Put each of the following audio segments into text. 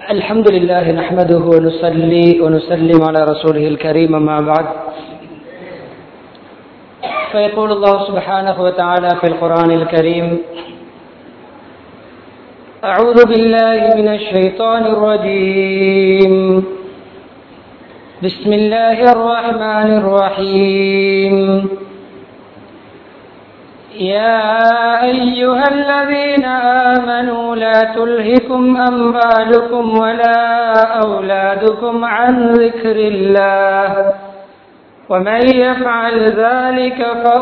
الحمد لله نحمده ونصلي ونسلم على رسوله الكريم أما بعد فيقول الله سبحانه وتعالى في القرآن الكريم أعوذ بالله من الشيطان الرجيم بسم الله الرحمن الرحيم يا أيها الذين آمنوا لا تلهكم أموالكم ولا أولادكم عن ذكر الله ومن يفعل ذلك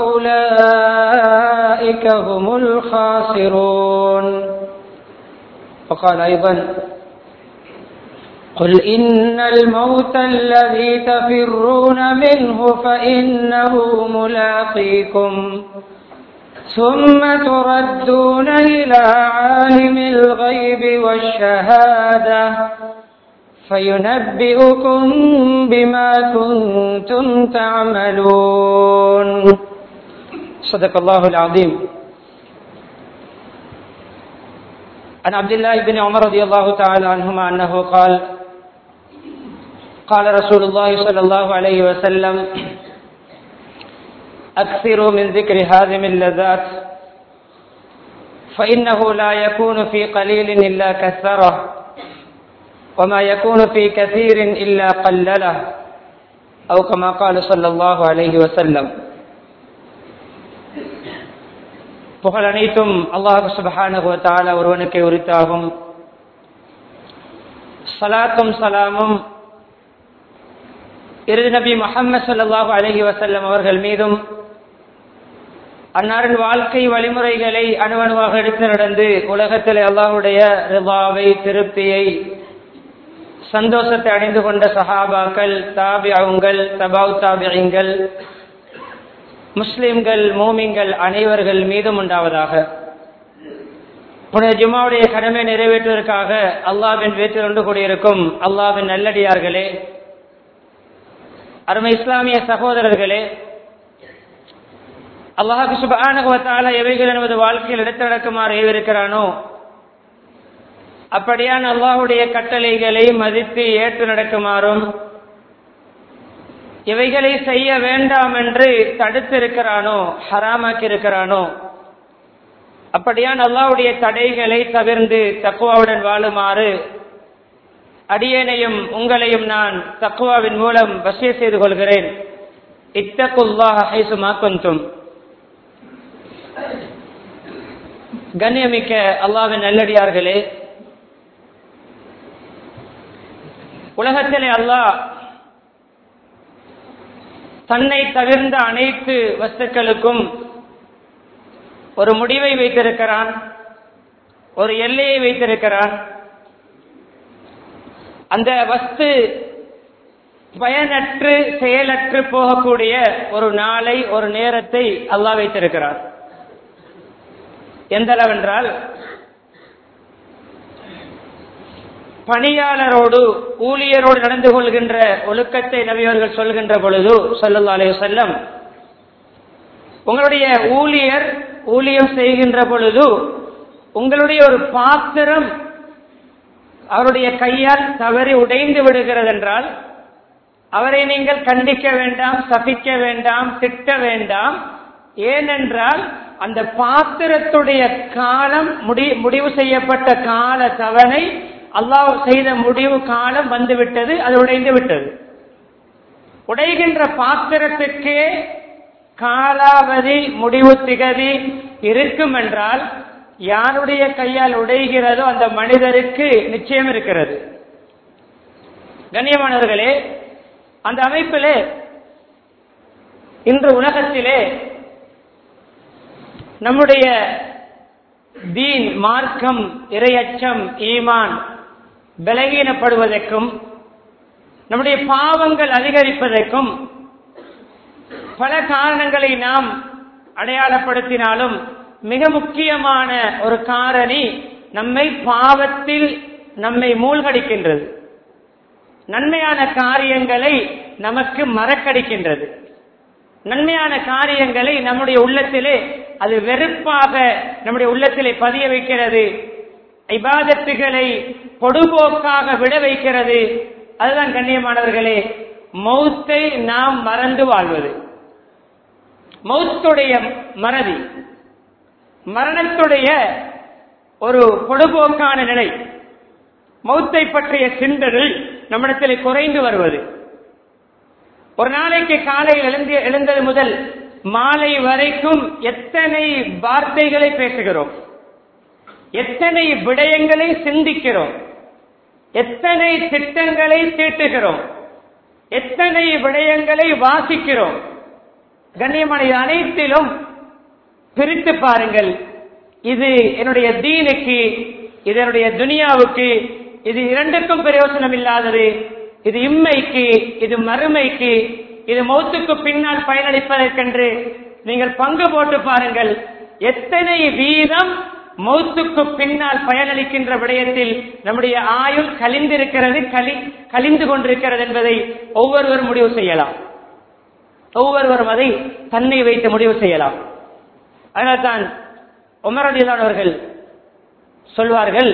فأولئك هم الخاسرون وقال أيضا قل إن الموت الذي تفرون منه فإنه ملاقيكم ثم تردون إلى عالم الغيب والشهادة فينبئكم بما كنتم تعملون صدق الله العظيم عن عبد الله بن عمر رضي الله تعالى عنهما أنه قال قال رسول الله صلى الله عليه وسلم أكثروا من ذكر هذه اللذات فإنه لا يكون في قليل إلا كثره وما يكون في كثير إلا قلله أو كما قال صلى الله عليه وسلم புகழ் அனைத்தும் அல்லாஹு சுபஹானஹு தஆலா ஒருவனுக்கு உரித்தாகும் சலாத்தும் சலாமும் இறுதி நபி முஹம்மது ஸல்லல்லாஹு அலைஹி வஸல்லம் அவர்கள் மீதும் அன்னாரின் வாழ்க்கை வழிமுறைகளை அணுவணுவாக எடுத்து நடந்து உலகத்தில் அல்லாஹுடைய ரிவாவை திருப்தியை சந்தோஷத்தை அடைந்து கொண்ட சஹாபாக்கள் தாபியாவுங்கள் தபாவ் தாபியங்கள் முஸ்லிம்கள் மூமிங்கள் அனைவர்கள் மீதும் உண்டாவதாக புனித ஜுமாவுடைய கடமை நிறைவேற்றுவதற்காக அல்லாவின் வீட்டில் ஒன்று கூடியிருக்கும் அல்லாவின் நல்லடியார்களே அருமை இஸ்லாமிய சகோதரர்களே அல்லாஹு சுபானகவத்தால எவைகள் நமது வாழ்க்கையில் எடுத்து நடக்குமாறு ஏவிருக்கிறானோ அப்படியான அல்லாஹுடைய கட்டளைகளை மதித்து ஏற்று நடக்குமாறும் இவைகளை செய்ய வேண்டாம் என்று தடுத்திருக்கிறானோ ஹராமாக்கி இருக்கிறானோ அப்படியான் அல்லாவுடைய தடைகளை தவிர்ந்து தக்குவாவுடன் வாழுமாறு அடியேனையும் உங்களையும் நான் தக்குவாவின் மூலம் வசிய செய்து கொள்கிறேன் இத்தகுல்லாஹ் ஹைசுமா கொஞ்சம் கண்ணியமிக்க அல்லாவின் நல்லடியார்களே உலகத்திலே அல்லாஹ் தன்னை தவிர்ந்த அனைத்து வஸ்துக்களுக்கும் ஒரு முடிவை வைத்திருக்கிறான் ஒரு எல்லையை வைத்திருக்கிறான் அந்த வஸ்து பயனற்று செயலற்று போகக்கூடிய ஒரு நாளை ஒரு நேரத்தை அல்லாஹ் வைத்திருக்கிறார் எந்த அளவென்றால் பணியாளரோடு ஊழியரோடு நடந்து கொள்கின்ற ஒழுக்கத்தை நபியவர்கள் சொல்கின்ற பொழுது சொல்லல்லா அலைய செல்லம் உங்களுடைய ஊழியர் ஊழியம் செய்கின்ற பொழுது உங்களுடைய ஒரு பாத்திரம் அவருடைய கையால் தவறி உடைந்து விடுகிறது என்றால் அவரை நீங்கள் கண்டிக்க வேண்டாம் சபிக்க வேண்டாம் திட்ட வேண்டாம் ஏனென்றால் அந்த பாத்திரத்துடைய காலம் முடிவு செய்யப்பட்ட கால தவணை அல்லாஹ் செய்த முடிவு காலம் வந்துவிட்டது அது உடைந்து விட்டது உடைகின்ற பாத்திரத்துக்கே காலாவதி முடிவு திகதி இருக்கும் என்றால் யாருடைய கையால் உடைகிறதோ அந்த மனிதருக்கு நிச்சயம் இருக்கிறது கண்ணியமானவர்களே அந்த அமைப்பிலே இன்று உலகத்திலே நம்முடைய தீன் மார்க்கம் இரையச்சம் ஈமான் பலகீனப்படுவதற்கும் நம்முடைய பாவங்கள் அதிகரிப்பதற்கும் பல காரணங்களை நாம் அடையாளப்படுத்தினாலும் மிக முக்கியமான ஒரு காரணி நம்மை பாவத்தில் நம்மை மூழ்கடிக்கின்றது நன்மையான காரியங்களை நமக்கு மறக்கடிக்கின்றது நன்மையான காரியங்களை நம்முடைய உள்ளத்திலே அது வெறுப்பாக நம்முடைய உள்ளத்திலே பதிய வைக்கிறது இபாதத்துகளை பொடுபோக்காக விட வைக்கிறது அதுதான் கண்ணியமானவர்களே மௌத்தை நாம் மறந்து வாழ்வது மௌத்துடைய மறதி மரணத்துடைய ஒரு பொடுபோக்கான நிலை மௌத்தை பற்றிய சிந்தனை நம்மிடத்தில் குறைந்து வருவது ஒரு நாளைக்கு காலையில் எழுந்து எழுந்தது முதல் மாலை வரைக்கும் எத்தனை வார்த்தைகளை பேசுகிறோம் எத்தனை விடயங்களை சிந்திக்கிறோம் எத்தனை திட்டங்களை தீட்டுகிறோம் எத்தனை விடயங்களை வாசிக்கிறோம் கண்ணியமான இது அனைத்திலும் பிரித்து பாருங்கள் இது என்னுடைய தீனுக்கு இது என்னுடைய துனியாவுக்கு இது இரண்டுக்கும் பிரயோசனம் இல்லாதது இது இம்மைக்கு இது மறுமைக்கு இது மௌத்துக்கு பின்னால் பயனளிப்பதற்கென்று நீங்கள் பங்கு போட்டு பாருங்கள் எத்தனை வீதம் மௌத்துக்கு பின்னால் பயனளிக்கின்ற விடயத்தில் நம்முடைய ஆயுள் கலிந்திருக்கிறது கலி கலிந்து கொண்டிருக்கிறது என்பதை ஒவ்வொருவரும் முடிவு செய்யலாம் ஒவ்வொருவரும் அதை தன்னை வைத்து முடிவு செய்யலாம் அதனால்தான் உமரடியானவர்கள் சொல்வார்கள்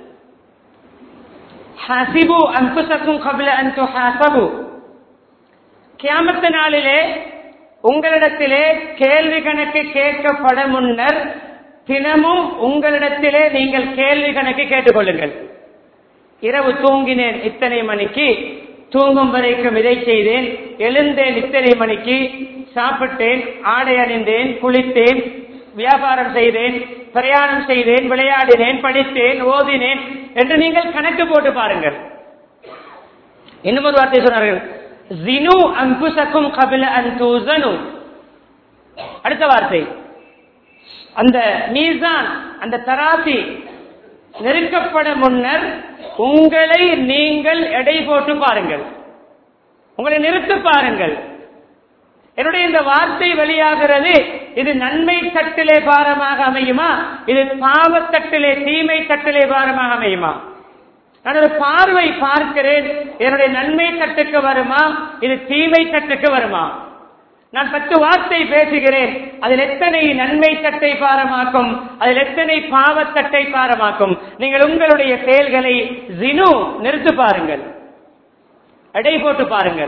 ஹசிபு அன்புசக்கும் கபில அன்பு ஹாசபு கியாமத்த நாளிலே உங்களிடத்திலே கேள்வி கணக்கு கேட்கப்பட முன்னர் தினமும் உங்களிடத்திலே நீங்கள் கேள்வி கணக்கு கேட்டுக்கொள்ளுங்கள் இரவு தூங்கினேன் இத்தனை மணிக்கு தூங்கும் வரைக்கும் இதை செய்தேன் எழுந்தேன் இத்தனை மணிக்கு சாப்பிட்டேன் ஆடை அணிந்தேன் குளித்தேன் வியாபாரம் செய்தேன் பிரயாணம் செய்தேன் விளையாடினேன் படித்தேன் ஓதினேன் என்று நீங்கள் கணக்கு போட்டு பாருங்கள் இன்னும் ஒரு வார்த்தை சொன்னார்கள் ஜினு அன்புசக்கும் கபில அன்புசனு அடுத்த வார்த்தை அந்த மீசான் அந்த தராசி நெருக்கப்பட முன்னர் உங்களை நீங்கள் எடை போட்டு பாருங்கள் உங்களை நிறுத்து பாருங்கள் என்னுடைய இந்த வார்த்தை வெளியாகிறது இது நன்மை தட்டிலே பாரமாக அமையுமா இது பாவத்தட்டிலே தீமை தட்டிலே பாரமாக அமையுமா நான் ஒரு பார்வை பார்க்கிறேன் என்னுடைய நன்மை தட்டுக்கு வருமா இது தீமை தட்டுக்கு வருமா நான் பத்து வார்த்தை பேசுகிறேன் அதில் எத்தனை நன்மை தட்டை பாரமாக்கும் அதில் எத்தனை பாவத்தட்டை பாரமாக்கும் நீங்கள் உங்களுடைய செயல்களை ஜினு நிறுத்து பாருங்கள் எடை போட்டு பாருங்கள்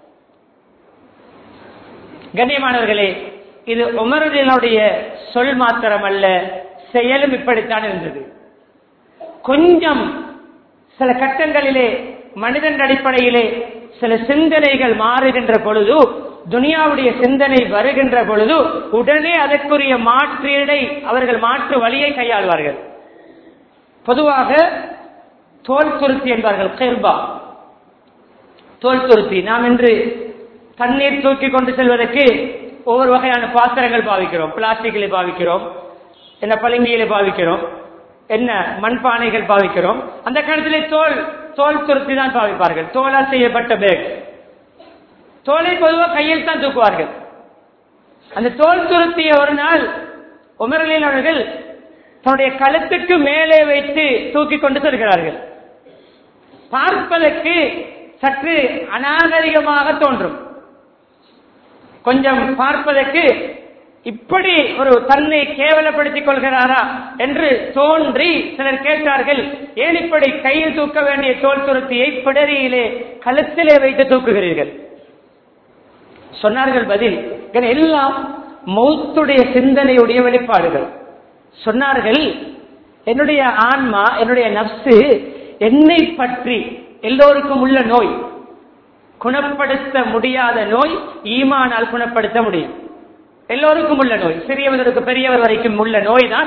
கண்ணியமானவர்களே இது உமருடைய சொல் மாத்திரம் அல்ல செயலும் இப்படித்தான் இருந்தது கொஞ்சம் சில கட்டங்களிலே மனிதன் அடிப்படையிலே சில சிந்தனைகள் மாறுகின்ற பொழுது துனியாவுடைய சிந்தனை வருகின்ற பொழுது உடனே அதற்குரிய மாற்றீடை அவர்கள் மாற்று வழியை கையாள்வார்கள் பொதுவாக தோல் துருத்தி என்பார்கள் கேர்பா தோல் துருத்தி நாம் இன்று தண்ணீர் தூக்கி கொண்டு செல்வதற்கு ஒவ்வொரு வகையான பாத்திரங்கள் பாவிக்கிறோம் பிளாஸ்டிக்கிலே பாவிக்கிறோம் என்ன பளிங்கியிலே பாவிக்கிறோம் என்ன மண்பானைகள் பாவிக்கிறோம் அந்த காலத்திலே தோல் தோல் துருத்தி தான் பாவிப்பார்கள் தோலால் செய்யப்பட்ட பேக் தோலை பொதுவாக கையில் தான் தூக்குவார்கள் அந்த தோல் துருத்திய ஒரு நாள் உமரலின் அவர்கள் தன்னுடைய கழுத்துக்கு மேலே வைத்து தூக்கி கொண்டு செல்கிறார்கள் பார்ப்பதற்கு சற்று அநாகரிகமாக தோன்றும் கொஞ்சம் பார்ப்பதற்கு இப்படி ஒரு தன்னை கேவலப்படுத்திக் கொள்கிறாரா என்று தோன்றி சிலர் கேட்டார்கள் ஏன் இப்படி கையில் தூக்க வேண்டிய தோல் துருத்தியை பிடரியிலே கழுத்திலே வைத்து தூக்குகிறீர்கள் சொன்னார்கள் பதில் எல்லாம் மௌத்துடைய சிந்தனையுடைய வெளிப்பாடுகள் சொன்னார்கள் என்னுடைய ஆன்மா என்னுடைய நப்சு என்னை பற்றி எல்லோருக்கும் உள்ள நோய் குணப்படுத்த முடியாத நோய் ஈமானால் குணப்படுத்த முடியும் எல்லோருக்கும் உள்ள நோய் சிறியவர்களுக்கு பெரியவர் வரைக்கும் உள்ள நோய் தான்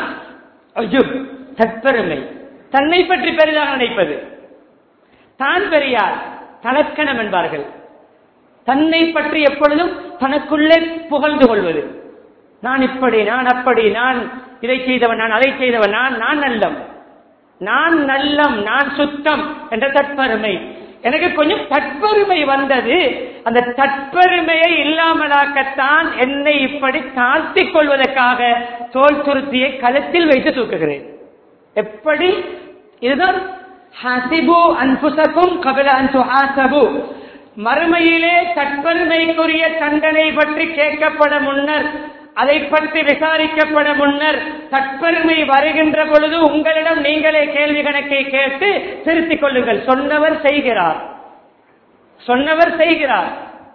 தற்பெருமை தன்னை பற்றி பெரிதாக நினைப்பது தான் பெரியார் தலக்கணம் என்பார்கள் தன்னை பற்றி எப்பொழுதும் தனக்குள்ளே புகழ்ந்து கொள்வது நான் இப்படி நான் அப்படி நான் இதை செய்தவன் நான் அதை செய்தவன் நான் நான் நல்லம் நான் நல்லம் நான் சுத்தம் என்ற தற்பெருமை எனக்கு கொஞ்சம் தற்பெருமை வந்தது அந்த தற்பெருமையை இல்லாமலாக்கத்தான் என்னை இப்படி தாழ்த்திக் கொள்வதற்காக தோல் துருத்தியை கழுத்தில் வைத்து தூக்குகிறேன் எப்படி இதுதான் ஹசிபு அன்புசக்கும் கபில அன்பு ஹாசபு மறுமையிலே தற்பெருமைக்குரிய தண்டனை பற்றி கேட்கப்பட முன்னர் அதை பற்றி விசாரிக்கப்பட முன்னர் தற்பெருமை வருகின்ற பொழுது உங்களிடம் நீங்களே கேள்வி கணக்கை கேட்டு திருத்திக் கொள்ளுங்கள் சொன்னவர் செய்கிறார் சொன்னவர் செய்கிறார்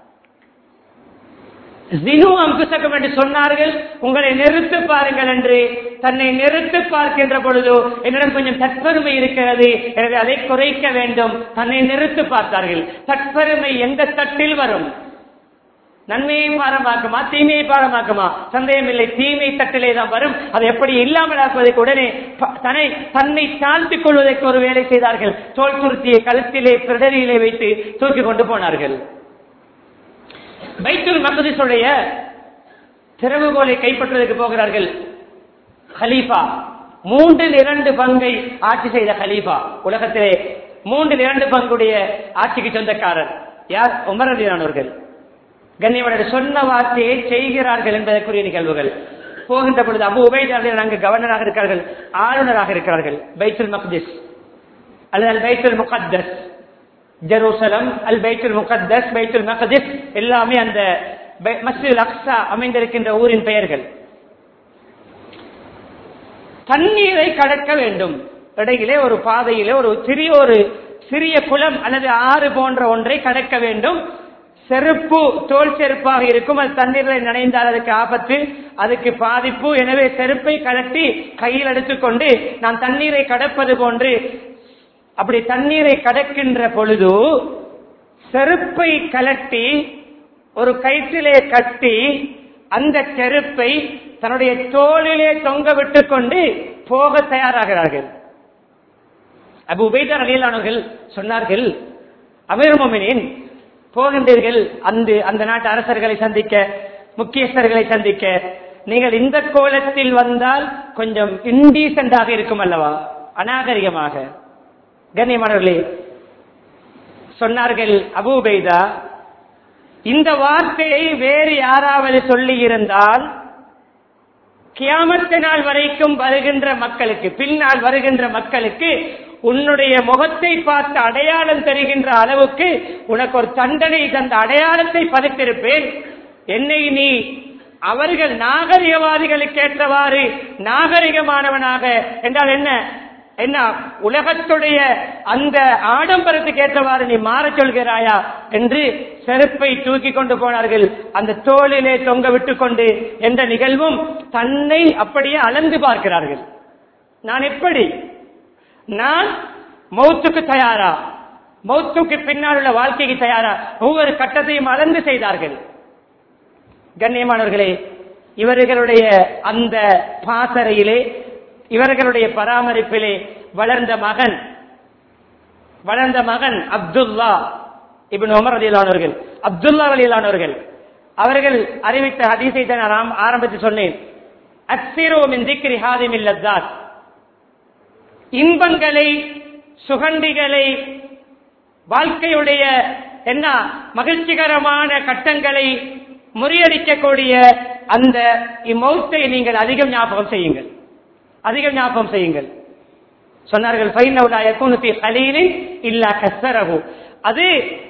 ஜினு அம்புசகம் என்று சொன்னார்கள் உங்களை நிறுத்து பாருங்கள் என்று தன்னை நிறுத்து பார்க்கின்ற பொழுது என்னிடம் கொஞ்சம் தற்பெருமை இருக்கிறது எனவே அதை குறைக்க வேண்டும் தன்னை நிறுத்து பார்த்தார்கள் தற்பெருமை எந்த தட்டில் வரும் நன்மையை பாரமாக்குமா தீமையை பாரமாக்குமா சந்தேகம் இல்லை தீமை தட்டிலே தான் வரும் அதை எப்படி இல்லாமல் ஆக்குவதற்கு உடனே ப- தன்னை தன்னை தாழ்த்திக் கொள்வதற்கு ஒரு வேலை செய்தார்கள் தோல் குருத்தியை கழுத்திலே பிடரியிலே வைத்து தூக்கி கொண்டு போனார்கள் பைத்துல் மகதிசுடைய திறவுகோலை கைப்பற்றுவதற்கு போகிறார்கள் ஹலீஃபா மூன்றில் இரண்டு பங்கை ஆட்சி செய்த ஹலீஃபா உலகத்திலே மூன்றில் இரண்டு பங்குடைய ஆட்சிக்கு சொந்தக்காரர் யார் உமரதியானவர்கள் கண்ணியவனர் சொன்ன வார்த்தையை செய்கிறார்கள் என்பதற்குரிய நிகழ்வுகள் போகின்ற பொழுது அபு உபைதார்கள் அங்கு கவர்னராக இருக்கிறார்கள் ஆளுநராக இருக்கிறார்கள் பைத்துல் மக்திஸ் அல்லது அல் பைத்துல் முகத்தஸ் ஜெருசலம் அல் பைத்துல் முகத்தஸ் பைத்துல் மக்திஸ் எல்லாமே அந்த பை- மஸ்ஜிதுல் அக்ஸா அமைந்திருக்கின்ற ஊரின் பெயர்கள் தண்ணீரை கடக்க வேண்டும் இடையிலே ஒரு பாதையிலே ஒரு சிறிய ஒரு சிறிய குளம் அல்லது ஆறு போன்ற ஒன்றை கடக்க வேண்டும் செருப்பு தோல் செருப்பாக இருக்கும் அது தண்ணீரில் நனைந்தால் அதுக்கு ஆபத்து அதுக்கு பாதிப்பு எனவே செருப்பை கலட்டி கையில் எடுத்துக்கொண்டு நான் தண்ணீரை கடப்பது போன்று அப்படி தண்ணீரை கடக்கின்ற பொழுது செருப்பை கலட்டி ஒரு கயிற்றிலே கட்டி அந்த செருப்பை தன்னுடைய தோளிலே தொங்க விட்டுக் கொண்டு போக தயாராகிறார்கள் அபு உபைதர் அலியலானவர்கள் சொன்னார்கள் அமீர் மோமினின் போகின்றீர்கள் அந்த அந்த நாட்டு அரசர்களை சந்திக்க முக்கியஸ்தர்களை சந்திக்க நீங்கள் இந்த கோலத்தில் வந்தால் கொஞ்சம் இன்டீசென்டாக இருக்கும் அல்லவா அநாகரிகமாக கண்ணியமானவர்களே சொன்னார்கள் அபூபைதா இந்த வார்த்தையை வேறு யாராவது சொல்லி இருந்தால் கியாமத்து நாள் வரைக்கும் வருகின்ற மக்களுக்கு பின்னால் வருகின்ற மக்களுக்கு உன்னுடைய முகத்தை பார்த்து அடையாளம் தெரிகின்ற அளவுக்கு உனக்கு ஒரு தண்டனை தந்த அடையாளத்தை பதித்திருப்பேன் என்னை நீ அவர்கள் நாகரிகவாதிகளுக்கு ஏற்றவாறு நாகரிகமானவனாக என்றால் என்ன என்ன உலகத்துடைய அந்த ஆடம்பரத்துக்கு ஏற்றவாறு நீ மாறச் சொல்கிறாயா என்று செருப்பை தூக்கி கொண்டு போனார்கள் அந்த தோளிலே தொங்க விட்டுக் கொண்டு என்ற நிகழ்வும் தன்னை அப்படியே அளந்து பார்க்கிறார்கள் நான் எப்படி நான் மௌத்துக்கு தயாரா மௌத்துக்கு பின்னால் உள்ள வாழ்க்கைக்கு தயாரா ஒவ்வொரு கட்டத்தையும் அளந்து செய்தார்கள் கண்ணியமானவர்களே இவர்களுடைய அந்த பாசறையிலே இவர்களுடைய பராமரிப்பிலே வளர்ந்த மகன் வளர்ந்த மகன் அப்துல்லா இபின் உமர் அலிலானவர்கள் அப்துல்லா அலிலானவர்கள் அவர்கள் அறிவித்த ஹதீஸை தான் நான் ஆரம்- ஆரம்பித்து சொன்னேன் அக்சிரோ மின் திக்ரி ஹாதிமில் லத்தாத் இன்பங்களை சுகண்டிகளை வாழ்க்கையுடைய என்ன மகிழ்ச்சிகரமான கட்டங்களை முறியடிக்கக்கூடிய அந்த இம்மௌத்தை நீங்கள் அதிகம் ஞாபகம் செய்யுங்கள் அதிகம் ஞாபகம் செய்யுங்கள் சொன்னார்கள் "ஃபைன்னஹு லா யகூனு ஃபீ கலீலின் இல்லா கஸ்ஸரஹு." அது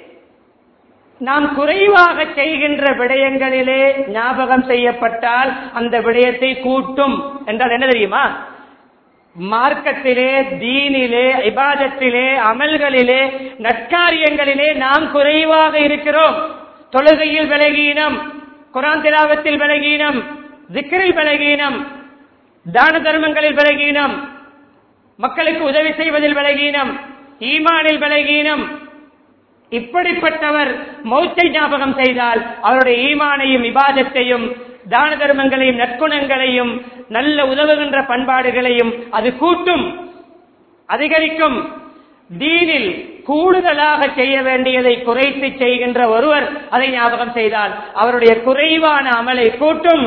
நாம் குறைவாக செய்கின்ற விடயங்களிலே ஞாபகம் செய்யப்பட்டால் அந்த விடயத்தை கூட்டும் என்றால் என்ன தெரியுமா மார்க்கத்திலே தீனிலே இபாதத்திலே அமல்களிலே நற்காரியங்களிலே நாம் குறைவாக இருக்கிறோம் தொழுகையில் விலகீனம் குரான் திலாவத்தில் விலகீனம் திக்ரில் விலகீனம் தான தர்மங்களில் விலகீனம் மக்களுக்கு உதவி செய்வதில் விலகீனம் ஈமானில் விலகீனம் இப்படிப்பட்டவர் மௌத்தை ஞாபகம் செய்தால் அவருடைய ஈமானையும் இபாதத்தையும் தான தர்மங்களையும் நற்குணங்களையும் நல்ல உதவுகின்ற பண்பாடுகளையும் அது கூட்டும் அதிகரிக்கும் தீனில் கூடுதலாக செய்ய வேண்டியதை குறைத்து செய்கின்ற ஒருவர் அதை ஞாபகம் செய்தால் அவருடைய குறைவான அமலை கூட்டும்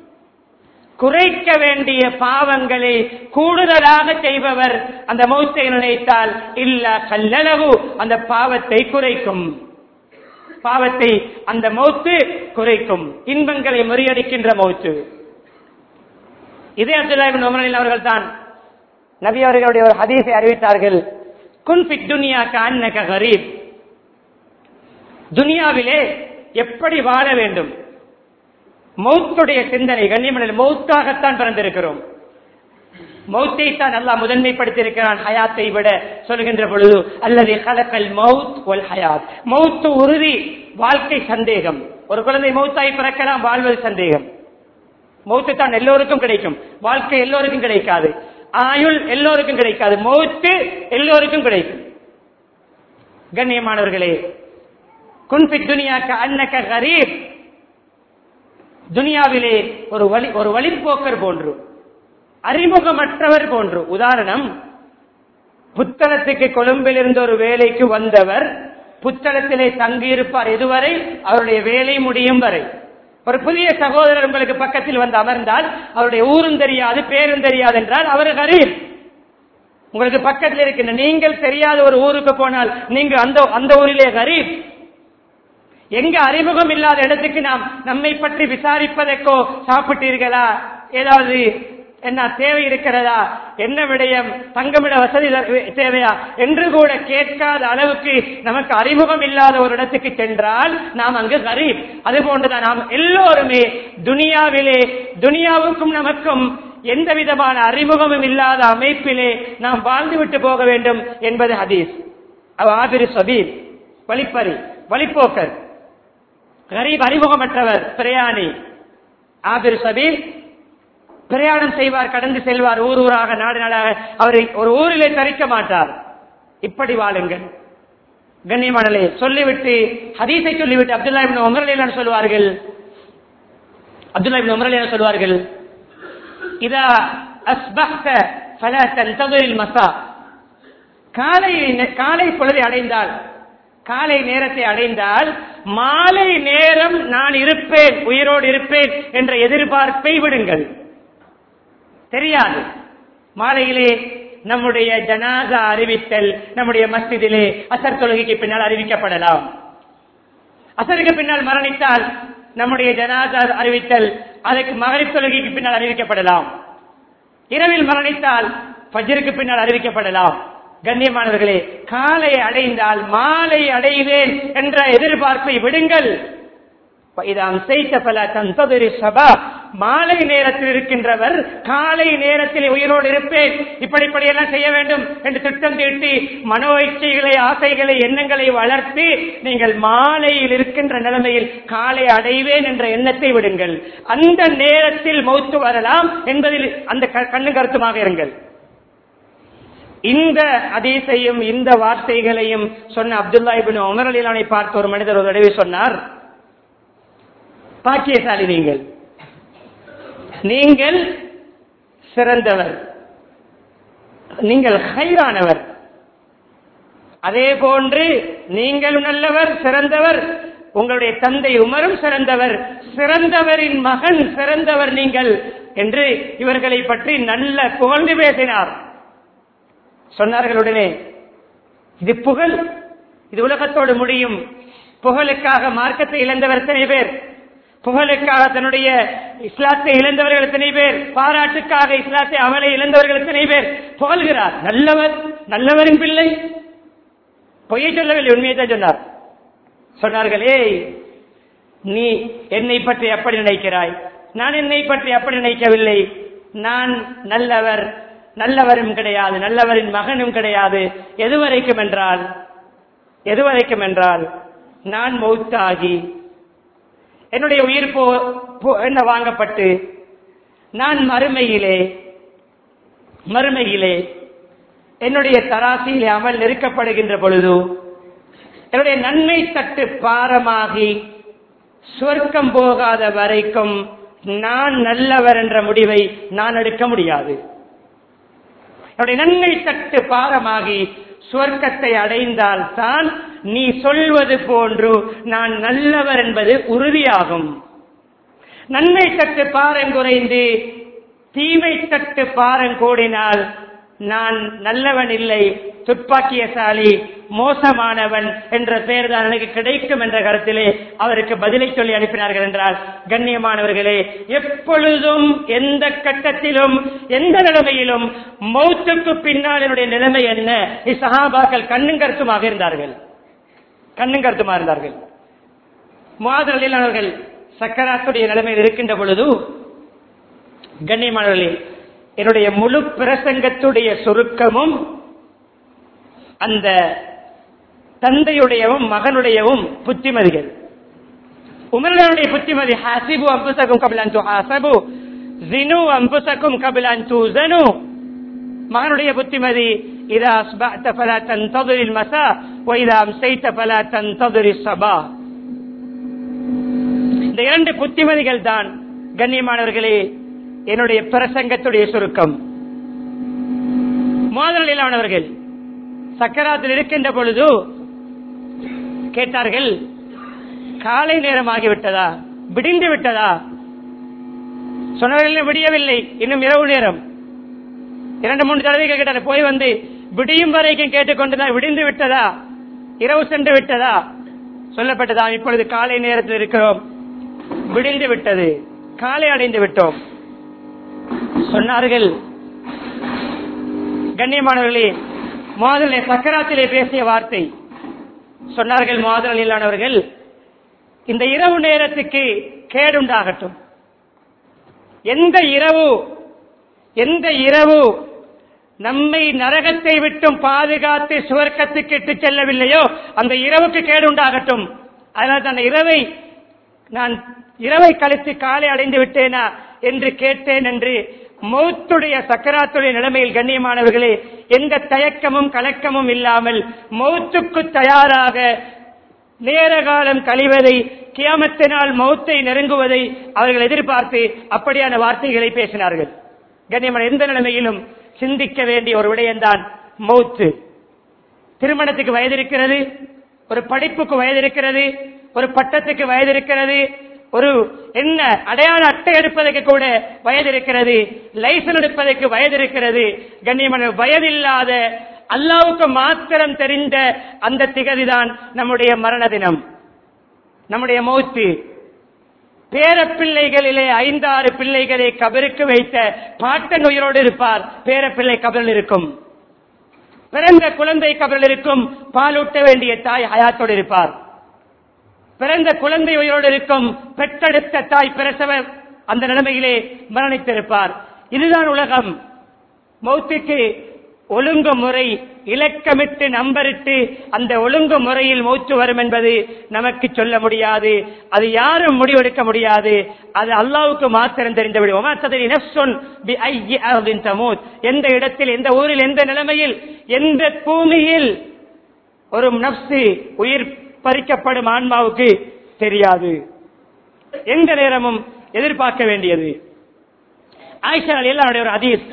குறைக்க வேண்டிய பாவங்களை கூடுதலாக செய்பவர் அந்த மௌத்தை நினைத்தால் இல்ல கல்லளவு அந்த பாவத்தை குறைக்கும் பாவத்தை அந்த மௌத்து குறைக்கும் இன்பங்களை முறியடிக்கின்ற மௌத்து இதே அப்துல்லாஹிபின் உமரில் அவர்கள் தான் நபி அவர்களுடைய ஒரு ஹதீஸை அறிவித்தார்கள் குன்பிக் துனியா கண்ணக கரீப் துனியாவிலே எப்படி வாழ வேண்டும் மௌத்துடைய சிந்தனை கண்ணியமனில் மௌத்தாகத்தான் பிறந்திருக்கிறோம் மௌத்தை தான் அல்லாஹ் முதன்மைப்படுத்தியிருக்கிறான் ஹயாத்தை விட சொல்கின்ற பொழுது அல்லது கலக்கல் மவுத் ஒல் ஹயாத் மௌத்து உறுதி வாழ்க்கை சந்தேகம் ஒரு குழந்தை மௌத்தாய் பிறக்கலாம் வாழ்வது சந்தேகம் மௌத்து தான் எல்லோருக்கும் கிடைக்கும் வாழ்க்கை எல்லோருக்கும் கிடைக்காது ஆயுள் எல்லோருக்கும் கிடைக்காது மௌத்து எல்லோருக்கும் கிடைக்கும் கண்ணியமானவர்களே குன்பித் துனியாக்க அன்னக்க கரீப் துனியாவிலே ஒரு வழி ஒரு வழிப்போக்கர் போன்று அறிமுகமற்றவர் போன்று உதாரணம் புத்தளத்துக்கு கொழும்பில் இருந்து ஒரு வேலைக்கு வந்தவர் புத்தளத்திலே தங்கியிருப்பார் இதுவரை அவருடைய வேலை முடியும் வரை ஒரு புதிய சகோதரர் உங்களுக்கு பக்கத்தில் வந்து அமர்ந்தால் அவருடைய ஊரும் தெரியாது பேரும் தெரியாது என்றால் அவர் கரீப் உங்களுக்கு பக்கத்தில் இருக்கின்ற நீங்கள் தெரியாத ஒரு ஊருக்கு போனால் நீங்க அந்த அந்த ஊரிலே கரீப் எங்க அறிமுகம் இல்லாத இடத்துக்கு நாம் நம்மை பற்றி விசாரிப்பதற்கோ சாப்பிட்டீர்களா ஏதாவது என்ன தேவை இருக்கிறதா என்ன விடயம் தங்கமிட வசதி தேவையா என்று கூட கேட்காத அளவுக்கு நமக்கு அறிமுகம் இல்லாத ஒரு இடத்துக்கு சென்றால் நாம் அங்கு கரீப் அது போன்றுதான் நாம் எல்லோருமே துனியாவிலே துனியாவுக்கும் நமக்கும் எந்த விதமான அறிமுகமும் இல்லாத அமைப்பிலே நாம் வாழ்ந்துவிட்டு போக வேண்டும் என்பது ஹதீஸ் ஆபிரி சபீர் வழிப்பறி வழிப்போக்கர் கரீப் அறிமுகமற்றவர் பிரயாணி ஆபிர் சபீர் பிரயாணம் செய்வார் கடந்து செல்வார் ஊர் ஊராக நாடு நாடாக அவரை ஒரு ஊரிலே தரிக்க மாட்டார் இப்படி வாழுங்கள் கண்ணியமானலே சொல்லிவிட்டு ஹதீஸை சொல்லிவிட்டு அப்துல்லா இபின் உமரலிலான் சொல்வார்கள் அப்துல்லா இபின் உமரலிலான் சொல்வார்கள் இதா அஸ்பஹ்த ஃபலா தன்ததிரில் மசா காலை காலை பொழுதை அடைந்தால் காலை நேரத்தை அடைந்தால் மாலை நேரம் நான் இருப்பேன் உயிரோடு இருப்பேன் என்ற எதிர்பார்ப்பை விடுங்கள் தெரியாது மாலையிலே நம்முடைய ஜனாசா அறிவித்தல் நம்முடைய மஸ்ஜிதிலே அசர் தொழுகைக்கு பின்னால் அறிவிக்கப்படலாம் அசருக்கு பின்னால் மரணித்தால் நம்முடைய ஜனாசா அறிவித்தல் அதற்கு மகளிர் தொழுகைக்கு பின்னால் அறிவிக்கப்படலாம் இரவில் மரணித்தால் பஜருக்கு பின்னால் அறிவிக்கப்படலாம் கண்ணியமானவர்களே காலை அடைந்தால் மாலை அடைவேன் என்ற எதிர்பார்ப்பை விடுங்கள் மாலை நேரத்தில் இருக்கின்றவர் காலை நேரத்தில் உயிரோடு இருப்பேன் இப்படிப்படி எல்லாம் செய்ய வேண்டும் என்று திட்டம் தீட்டி மனோ இச்சைகளை ஆசைகளை எண்ணங்களை வளர்த்து நீங்கள் மாலையில் இருக்கின்ற நிலைமையில் காலை அடைவேன் என்ற எண்ணத்தை விடுங்கள் அந்த நேரத்தில் மௌத்து வரலாம் என்பதில் அந்த கண்ணு கருத்துமாக இருங்கள் இந்த அதீசையும் இந்த வார்த்தைகளையும் சொன்ன அப்துல்லா இபின் உமர் அலிலானை பார்த்த ஒரு மனிதர் ஒரு தடவை சொன்னார் பாக்கியசாலி நீங்கள் நீங்கள் சிறந்தவர் நீங்கள் ஹைரானவர் அதே போன்று நீங்கள் நல்லவர் சிறந்தவர் உங்களுடைய தந்தை உமரும் சிறந்தவர் சிறந்தவரின் மகன் சிறந்தவர் நீங்கள் என்று இவர்களை பற்றி நல்ல புகழ்ந்து பேசினார் சொன்னார்கள் உடனே இது புகழ் இது உலகத்தோடு முடியும் புகழுக்காக மார்க்கத்தை இழந்தவர் எத்தனை பேர் புகழுக்காக தன்னுடைய இஸ்லாத்தை இழந்தவர்கள் எத்தனை பேர் பாராட்டுக்காக இஸ்லாத்தை அவளை இழந்தவர்கள் எத்தனை பேர் புகழ்கிறார் நல்லவர் நல்லவரின் பிள்ளை பொய்யை சொல்லவில்லை உண்மையை தான் சொன்னார் சொன்னார்கள் ஏய் நீ என்னை பற்றி அப்படி நினைக்கிறாய் நான் என்னை பற்றி அப்படி நினைக்கவில்லை நான் நல்லவர் நல்லவரும் கிடையாது நல்லவரின் மகனும் கிடையாது எதுவரைக்கும் என்றால் எதுவரைக்கும் என்றால் நான் மௌத்தாகி என்னுடைய உயிர் போ போ- என்ன வாங்கப்பட்டு நான் மறுமையிலே மறுமையிலே என்னுடைய தராசியிலே அமல் நெருக்கப்படுகின்ற பொழுது என்னுடைய நன்மை தட்டு பாரமாகி சொர்க்கம் போகாத வரைக்கும் நான் நல்லவர் என்ற முடிவை நான் எடுக்க முடியாது என்னுடைய நன்மை தட்டு பாரமாகி சுவர்க்கத்தை அடைந்தால் தான் நீ சொல்வது போன்று நான் நல்லவர் என்பது உறுதியாகும் நன்மை தட்டு பாரம் குறைந்து தீமை தட்டு பாரம் கூடினால் நான் நல்லவன் இல்லை துப்பாக்கியசாலி மோசமானவன் என்ற பெயர் தான் எனக்கு கிடைக்கும் என்ற கருத்திலே அவருக்கு பதிலை சொல்லி அனுப்பினார்கள் என்றால் கண்ணியமானவர்களே எப்பொழுதும் எந்த கட்டத்திலும் எந்த நிலைமையிலும் மௌத்துக்கு பின்னால் என்னுடைய நிலைமை என்ன இசஹாபாக்கள் கண்ணும் கருத்துமாக இருந்தார்கள் கண்ணும் கருத்துமாக இருந்தார்கள் மாதலில் அவர்கள் சக்கராத்துடைய நிலைமையில் இருக்கின்ற பொழுது கண்ணியமானவர்களே என்னுடைய முழு பிரசங்கத்துடைய சுருக்கமும் அந்த தந்தையுடையவும் மகனுடையவும் புத்திமதிகள் உமர்களுடைய புத்திமதி ஹாசிபு அம்புசக்கும் கபிலான் ஹாசபு ஜினு அம்புசக்கும் கபிலான் தூசனு மகனுடைய புத்திமதி இதா அஸ்பஅத ஃபலா தன்தظிரில் மஸா வ இதா அம்சைத ஃபலா தன்தظிரிஸ் ஸபா இந்த இரண்டு புத்திமதிகள் தான் கண்ணியமானவர்களே என்னுடைய பிரசங்கத்துடைய சுருக்கம் மோதலிலானவர்கள் சக்கராத்தில் இருக்கின்ற பொழுது கேட்டார்கள் காலை நேரம் ஆகிவிட்டதா விடிந்து விட்டதா சொன்னவர்கள் விடியவில்லை இன்னும் இரவு நேரம் இரண்டு மூன்று தடவைகள் கேட்டார் போய் வந்து விடியும் வரைக்கும் கேட்டுக்கொண்டுதான் விடிந்து விட்டதா இரவு சென்று விட்டதா சொல்லப்பட்டதா இப்பொழுது காலை நேரத்தில் இருக்கிறோம் விடிந்து விட்டது காலை அடைந்து விட்டோம் சொன்னார்கள் கண்ணியமானவர்களே மோதலே சக்கராத்திலே பேசிய வார்த்தை சொன்னார்கள் மோதலிலானவர்கள் இந்த இரவு நேரத்துக்கு கேடுண்டாகட்டும் எந்த இரவு எந்த இரவு நம்மை நரகத்தை விட்டும் பாதுகாத்து சுவர்க்கத்துக்கு இட்டு செல்லவில்லையோ அந்த இரவுக்கு கேடு உண்டாகட்டும் அதனால் அந்த இரவை நான் இரவை கழித்து காலை அடைந்து விட்டேனா என்று கேட்டேன் என்று மௌத்துடைய சக்கராத்துடைய நிலைமையில் கண்ணியமானவர்களே எந்த தயக்கமும் கலக்கமும் இல்லாமல் மௌத்துக்கு தயாராக நேர காலம் கழிவதை கியாமத்தினால் மௌத்தை நெருங்குவதை அவர்கள் எதிர்பார்த்து அப்படியான வார்த்தைகளை பேசினார்கள் கண்ணியமான எந்த நிலைமையிலும் சிந்திக்க வேண்டிய ஒரு விடயம்தான் மௌத்து திருமணத்துக்கு வயது இருக்கிறது ஒரு படிப்புக்கு வயது இருக்கிறது ஒரு பட்டத்துக்கு வயது இருக்கிறது ஒரு என்ன அடையாள அட்டை எடுப்பதற்கு கூட வயது இருக்கிறது லைசன் எடுப்பதற்கு வயது இருக்கிறது கண்ணியமான வயதில்லாத அல்லாவுக்கு மாத்திரம் தெரிந்த அந்த திகதிதான் நம்முடைய மரண தினம் நம்முடைய மௌத்து பேரப்பிள்ளைகளிலே ஐந்தாறு பிள்ளைகளை கபருக்கு வைத்த பாட்டன் உயிரோடு இருப்பார் பேரப்பிள்ளை கபரில் இருக்கும் பிறந்த குழந்தை கபரில் இருக்கும் பாலூட்ட வேண்டிய தாய் ஹயாத்தோடு இருப்பார் பிறந்த குழந்தை உயிரோடு இருக்கும் பெற்றெடுத்த தாய் பிரசவ அந்த நிலைமையிலே மரணித்திருப்பார் இதுதான் உலகம் மௌத்துக்கு ஒழுங்கு முறை இலக்கமிட்டு நம்பரிட்டு அந்த ஒழுங்கு முறையில் மூச்சு வரும் என்பது நமக்கு சொல்ல முடியாது அது யாரும் முடிவெடுக்க முடியாது அது அல்லாவுக்கு மாத்திரம் தெரிந்துவிடும் எந்த இடத்தில் எந்த ஊரில் எந்த நிலைமையில் எந்த பூமியில் ஒரு நப்சு உயிர் பறிக்கப்படும் ஆன்மாவுக்கு தெரியாது எந்த நேரமும் எதிர்பார்க்க வேண்டியது ஆயிஷா எல்லாருடைய ஒரு அதீஸ்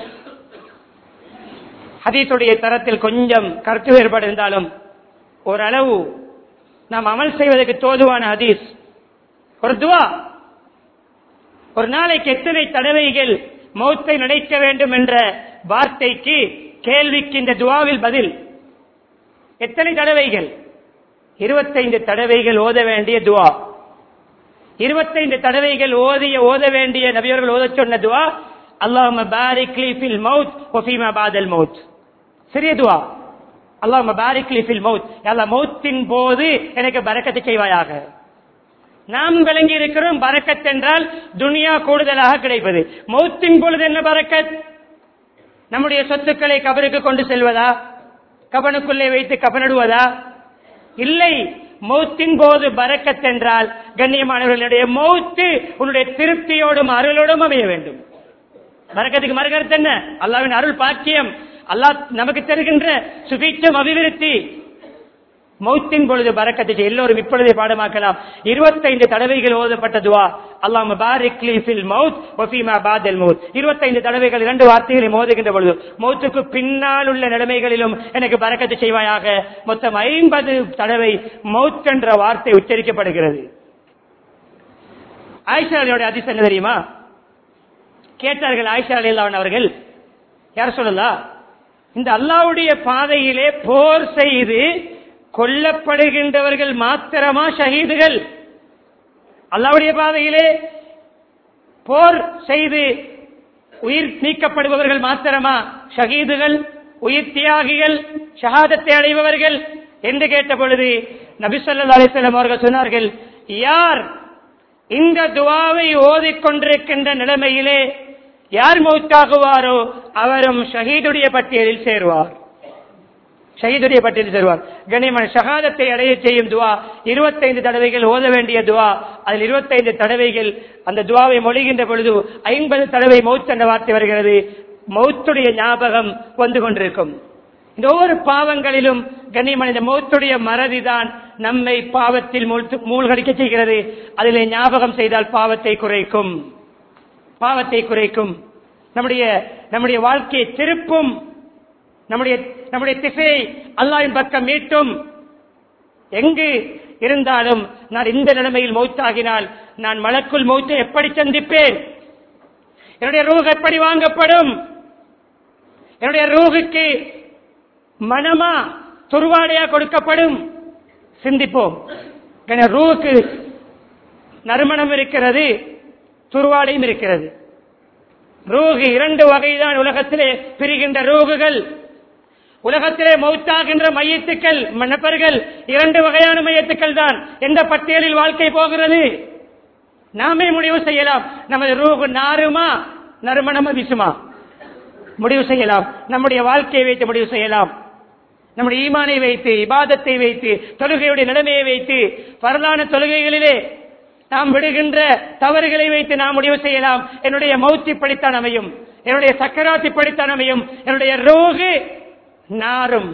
ஹதீஸுடைய தரத்தில் கொஞ்சம் கருத்து வேறுபாடு இருந்தாலும் ஓரளவு நாம் அமல் செய்வதற்கு தோதுவான ஹதீஸ் ஒரு துவா ஒரு நாளைக்கு எத்தனை தடவைகள் மௌத்தை நினைக்க வேண்டும் என்ற வார்த்தைக்கு கேள்விக்கு இந்த துவாவில் பதில் எத்தனை தடவைகள் இருபத்தைந்து தடவைகள் ஓத வேண்டிய துவா இருபத்தைந்து தடவைகள் ஓதிய ஓத வேண்டிய நபியர்கள் ஓத சொன்ன துவா அல்லாஹ் பாரிக் லீ ஃபில் மவுத் ஒஃபீமா பாதல் மவுத் சிறிய துவா அல்லாஹ் பாரிக் லீ ஃபில் மவுத் அல்லா மௌத்தின் போது எனக்கு பரக்கத்தை செய்வாயாக நாம் விளங்கி இருக்கிறோம் பரக்கத் என்றால் துனியா கூடுதலாக கிடைப்பது மௌத்தின் பொழுது என்ன பரக்கத் நம்முடைய சொத்துக்களை கபருக்கு கொண்டு செல்வதா கபனுக்குள்ளே வைத்து கபனிடுவதா இல்லை மௌத்தின் போது பரக்கத் என்றால் கண்ணியமானவர்களுடைய மௌத்து உன்னுடைய திருப்தியோடும் அருளோடும் அமைய வேண்டும் பரக்கத்துக்கு மறுகருத்து என்ன அல்லாவின் அருள் பாக்கியம் அல்லாஹ் நமக்கு தருகின்ற சுபீட்சம் அபிவிருத்தி மௌத்தின் பொழுது பறக்கத்தை எல்லோரும் இப்பொழுதே பாடமாக்கலாம் இருபத்தைந்து தடவைகள் ஓதப்பட்ட துவா அல்லாம பாரிக்லி ஃபில் மவுத் ஒஃபீமா பாதல் மவுத் இருபத்தைந்து தடவைகள் இரண்டு வார்த்தைகளை மோதுகின்ற பொழுது மௌத்துக்கு பின்னால் உள்ள நிலைமைகளிலும் எனக்கு பறக்கத்தை செய்வாயாக மொத்தம் ஐம்பது தடவை மவுத் என்ற வார்த்தை உச்சரிக்கப்படுகிறது ஆயிஷாலியோட அதிசயம் என்ன தெரியுமா கேட்டார்கள் ஆயிஷா அலிலான் அவர்கள் யார் சொல்லலா இந்த அல்லாவுடைய பாதையிலே போர் செய்து கொல்லப்படுகின்றவர்கள் மாத்திரமா ஷஹீதுகள் அல்லாவுடைய பாதையிலே போர் செய்து உயிர் நீக்கப்படுபவர்கள் மாத்திரமா ஷஹீதுகள் உயிர் தியாகிகள் ஷஹாதத்தை அடைபவர்கள் என்று கேட்ட பொழுது நபிசல்லா அலிஸ்லாம் அவர்கள் சொன்னார்கள் யார் இந்த துவாவை ஓதிக்கொண்டிருக்கின்ற நிலைமையிலே யார் மௌத்தாகுவாரோ அவரும் ஷஹீதுடைய பட்டியலில் சேருவார் ஷஹீதுடைய பட்டியலில் சேருவார் கனிமன் ஷஹாதத்தை அடைய செய்யும் துவா இருபத்தைந்து தடவைகள் ஓத வேண்டிய துவா அதில் இருபத்தைந்து தடவைகள் அந்த துவாவை மொழிகின்ற பொழுது ஐம்பது தடவை மௌத் என்ற வார்த்தை வருகிறது மௌத்துடைய ஞாபகம் வந்து கொண்டிருக்கும் இந்த ஒவ்வொரு பாவங்களிலும் கண்ணியமான இந்த மௌத்துடைய மறதிதான் நம்மை பாவத்தில் மூழ்த்து- மூழ்கடிக்க செய்கிறது அதிலே ஞாபகம் செய்தால் பாவத்தை குறைக்கும் பாவத்தை குறைக்கும் நம்முடைய நம்முடைய வாழ்க்கையை திருப்பும் நம்முடைய நம்முடைய திசையை அல்லாவின் பக்கம் மீட்டும் எங்கு இருந்தாலும் நான் இந்த நிலைமையில் மௌத்தாகினால் நான் மலக்குள் மௌத்தை எப்படி சந்திப்பேன் என்னுடைய ரூஹ் எப்படி வாங்கப்படும் என்னுடைய ரூஹுக்கு மனமா துருவாடையா கொடுக்கப்படும் சிந்திப்போம் ஏன்னா ரூஹுக்கு நறுமணம் இருக்கிறது துருவாடையும் இருக்கிறது ரூஹு இரண்டு வகைதான் உலகத்திலே பிரிகின்ற ரூகுகள் உலகத்திலே மௌத்தாகின்ற மையத்துக்கள் மன்னப்பர்கள் இரண்டு வகையான மையத்துக்கள் தான் எந்த பட்டியலில் வாழ்க்கை போகிறது நாமே முடிவு செய்யலாம் நமது ரூகு நாருமா நறுமணமா விசுமா முடிவு செய்யலாம் நம்முடைய வாழ்க்கையை வைத்து முடிவு செய்யலாம் நம்முடைய ஈமானை வைத்து இபாதத்தை வைத்து தொழுகையுடைய நிலைமையை வைத்து வரலான தொழுகைகளிலே நாம் விடுகின்ற தவறுகளை வைத்து நாம் முடிவு செய்யலாம் என்னுடைய மௌத்தி படித்தான் அமையும் என்னுடைய சக்கராத்தி படித்தான் அமையும் என்னுடைய ரோகு நாரும்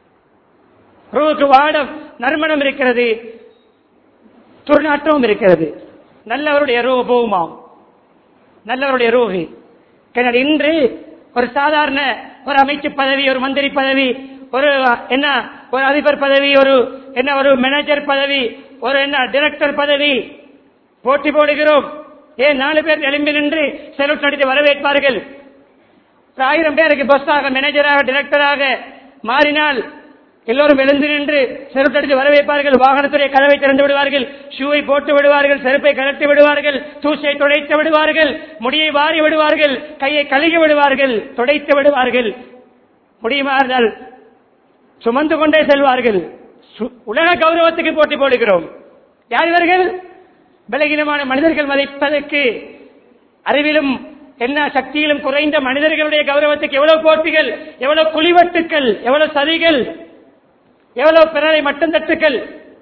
ரோகு வாடம் நறுமணம் இருக்கிறது துர்நாற்றமும் இருக்கிறது நல்லவருடைய ரூ போகுமாம் நல்லவருடைய ரூஹி எனவே இன்று ஒரு சாதாரண ஒரு அமைச்சு பதவி ஒரு மந்திரி பதவி ஒரு என்ன ஒரு அதிபர் பதவி ஒரு என்ன ஒரு மேனேஜர் பதவி ஒரு என்ன டைரக்டர் பதவி போட்டி போடுகிறோம் ஏன் நாலு பேர் எழும்பி நின்று செலவு அடித்து வரவேற்பார்கள் ஒரு ஆயிரம் பேருக்கு பஸ்ஸாக மேனேஜராக டைரக்டராக மாறினால் எல்லோரும் எழுந்து நின்று செருப்படித்து வரவேற்பார்கள் வாகனத்துறை கதவை திறந்து விடுவார்கள் ஷூவை போட்டு விடுவார்கள் செருப்பை கலட்டி விடுவார்கள் தூசை துடைத்து விடுவார்கள் முடியை வாரி விடுவார்கள் கையை கழுகி விடுவார்கள் துடைத்து விடுவார்கள் முடியுமா இருந்தால் சுமந்து கொண்டே செல்வார்கள் சு- உலக கௌரவத்துக்கு போட்டி போடுகிறோம் யார் இவர்கள் பலகீனமான மனிதர்கள் மதிப்பதற்கு அறிவிலும் என்ன சக்தியிலும் குறைந்த மனிதர்களுடைய கௌரவத்துக்கு எவ்வளவு போட்டிகள் எவ்வளவு குழிவட்டுக்கள் எவ்வளவு சதிகள் எவ்வளவு பிறரை மட்டும் தட்டுக்கள்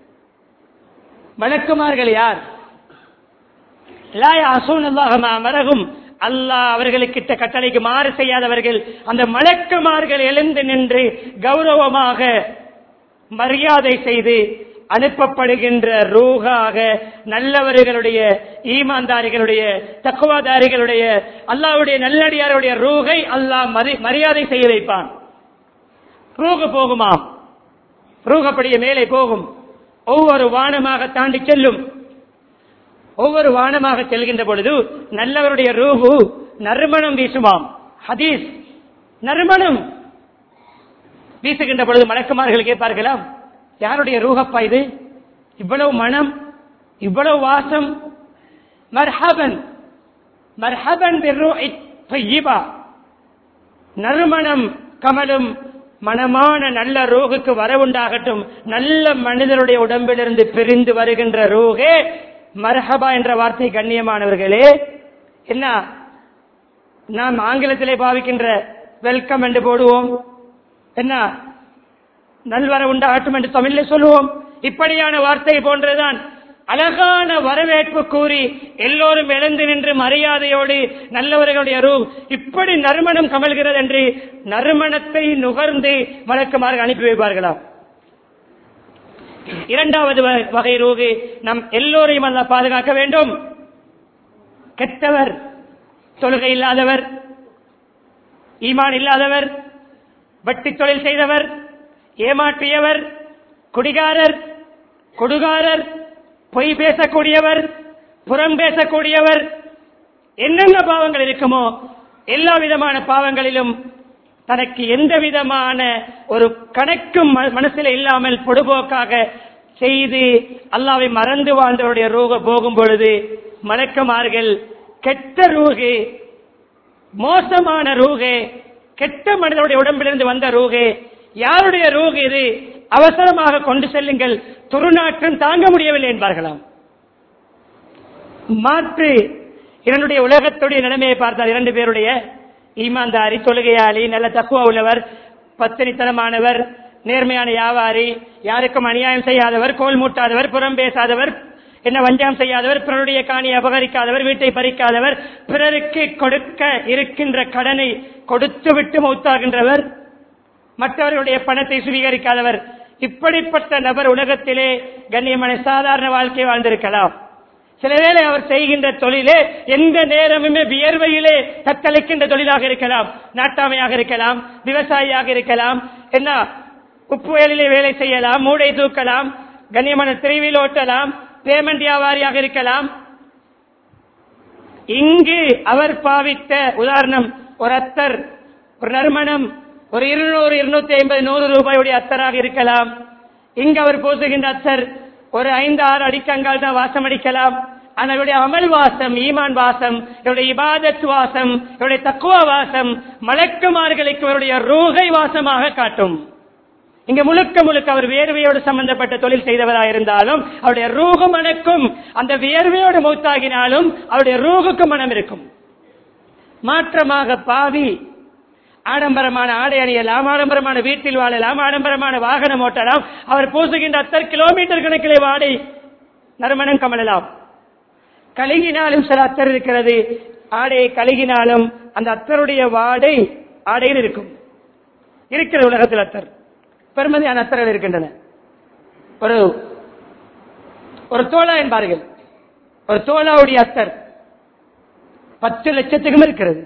மலக்குமார்கள் யார் லா யாசூன் அல்லாஹ் மா அமரஹும் அல்லாஹ் அவர்களுக்கிட்ட கட்டளைக்கு மாறு செய்யாதவர்கள் அந்த மலக்குமார்கள் எழுந்து நின்று கௌரவமாக மரியாதை செய்து அனுப்பப்படுகின்ற ரூகாக நல்லவர்களுடைய ஈமான்தாரிகளுடைய தக்குவாதாரிகளுடைய அல்லாஹ்வுடைய நல்லடியாருடைய ரூகை அல்லாஹ் மரி- மரியாதை செய்ய வைப்பான் ரூகு போகுமாம் ரூகப்படிய மேலே போகும் ஒவ்வொரு வானமாக தாண்டி செல்லும் ஒவ்வொரு வானமாக செல்கின்ற பொழுது நல்லவருடைய ரூஹு நறுமணம் வீசுமாம் ஹதீஸ் நறுமணம் வீசுகின்ற பொழுது மலக்குமார்கள் கேட்பார்களாம் யாருடைய ரூஹப்பா இது இவ்வளவு மனம் இவ்வளவு வாசம் மர்ஹபன் மர்ஹபன் பிர்ரூஹி தய்யிபா நறுமணம் கமலும் மனமான நல்ல ரூகுக்கு வரவுண்டாகட்டும் நல்ல மனிதனுடைய உடம்பிலிருந்து பிரிந்து வருகின்ற ரூகே மர்ஹபா என்ற வார்த்தை கண்ணியமானவர்களே என்ன நாம் ஆங்கிலத்திலே பாவிக்கின்ற வெல்கம் என்று போடுவோம் என்ன நல்வர உண்டாகட்டும் என்று தமிழில் சொல்லுவோம் இப்படியான வார்த்தை போன்றதுதான் அழகான வரவேற்பு கூறி எல்லோரும் எழுந்து நின்று மரியாதையோடு நல்லவர்களுடைய ரூ இப்படி நறுமணம் கமல்கிறது என்று நறுமணத்தை நுகர்ந்து வழக்கமாக அனுப்பி வைப்பார்களாம் இரண்டாவது வ- வகை ரூகு நம் எல்லோரையும் அல்ல பாதுகாக்க வேண்டும் கெட்டவர் தொழுகை இல்லாதவர் ஈமான் இல்லாதவர் வட்டி தொழில் செய்தவர் ஏமாற்றியவர் குடிகாரர் கொடுகாரர் பொய் பேசக்கூடியவர் புறம் பேசக்கூடியவர் என்னென்ன பாவங்கள் இருக்குமோ எல்லா விதமான பாவங்களிலும் தனக்கு எந்த விதமான ஒரு கணக்கும் ம- மனசில் இல்லாமல் பொடுபோக்காக செய்து அல்லாவை மறந்து வாழ்ந்தவருடைய ரூக போகும் பொழுது மலக்குமார்கள் கெட்ட ரூகு மோசமான ரூகே கெட்ட மனிதனுடைய உடம்பிலிருந்து வந்த ரூகே யாருடைய ரூகு இது அவசரமாக கொண்டு செல்லுங்கள் துருநாற்றம் தாங்க முடியவில்லை என்பார்களாம் மாற்று இரண்டுடைய உலகத்துடைய நிலைமையை பார்த்தால் இரண்டு பேருடைய ஈமான்தாரி தொழுகையாளி நல்ல தக்குவ உள்ளவர் பத்தினித்தனமானவர் நேர்மையான வியாபாரி யாருக்கும் அநியாயம் செய்யாதவர் கோல் மூட்டாதவர் புறம் பேசாதவர் என்ன வஞ்சகம் செய்யாதவர் பிறருடைய காணியை அபகரிக்காதவர் வீட்டை பறிக்காதவர் பிறருக்கு கொடுக்க இருக்கின்ற கடனை கொடுத்து விட்டு மௌத்தாகின்றவர் மற்றவர்களுடைய பணத்தை சுவீகரிக்காதவர் இப்படிப்பட்ட நபர் உலகத்திலே கண்ணியமான சாதாரண வாழ்க்கை வாழ்ந்திருக்கலாம் சில வேளை அவர் செய்கின்ற தொழிலே எந்த நேரமுமே வியர்வையிலே தத்தளிக்கின்ற தொழிலாக இருக்கலாம் நாட்டாமையாக இருக்கலாம் விவசாயியாக இருக்கலாம் என்ன உப்பு வயலிலே வேலை செய்யலாம் மூடை தூக்கலாம் கண்ணியமான திரைவில் ஓட்டலாம் பேமெண்ட் வியாபாரியாக இருக்கலாம் இங்கு அவர் பாவித்த உதாரணம் ஒரு அத்தர் ஒரு நறுமணம் ஒரு இருநூறு இருநூத்தி ஐம்பது நூறு ரூபாயுடைய அத்தராக இருக்கலாம் இங்கு அவர் பூசுகின்ற அத்தர் ஒரு ஐந்து ஆறு அடிக்கங்கால் தான் வாசம் அடிக்கலாம் ஆனால் இவருடைய அமல் வாசம் ஈமான் வாசம் இவருடைய இபாதத் வாசம் இவருடைய தக்குவா வாசம் மலக்குமார்களுக்கு இவருடைய ரூகை வாசமாக காட்டும் இங்க முழுக்க முழுக்க அவர் வேர்வையோடு சம்பந்தப்பட்ட தொழில் செய்தவராக இருந்தாலும் அவருடைய ரூகு மணக்கும் அந்த வியர்வையோடு மௌத்தாகினாலும் அவருடைய ரூகுக்கு மனம் இருக்கும் மாற்றமாக பாவி ஆடம்பரமான ஆடை அணியலாம் ஆடம்பரமான வீட்டில் வாழலாம் ஆடம்பரமான வாகனம் ஓட்டலாம் அவர் பூசுகின்ற அத்தர் கிலோமீட்டர் கணக்கிலே வாடை நறுமணம் கமழலாம் கழுகினாலும் சில அத்தர் இருக்கிறது ஆடையை கழுகினாலும் அந்த அத்தருடைய வாடை ஆடையில் இருக்கும் இருக்கிற உலகத்தில் அத்தர் பெருமதியான அத்தர்கள் இருக்கின்றன ஒரு ஒரு தோழா என்பார்கள் ஒரு தோழாவுடைய அத்தர் பத்து லட்சத்துக்கும் இருக்கிறது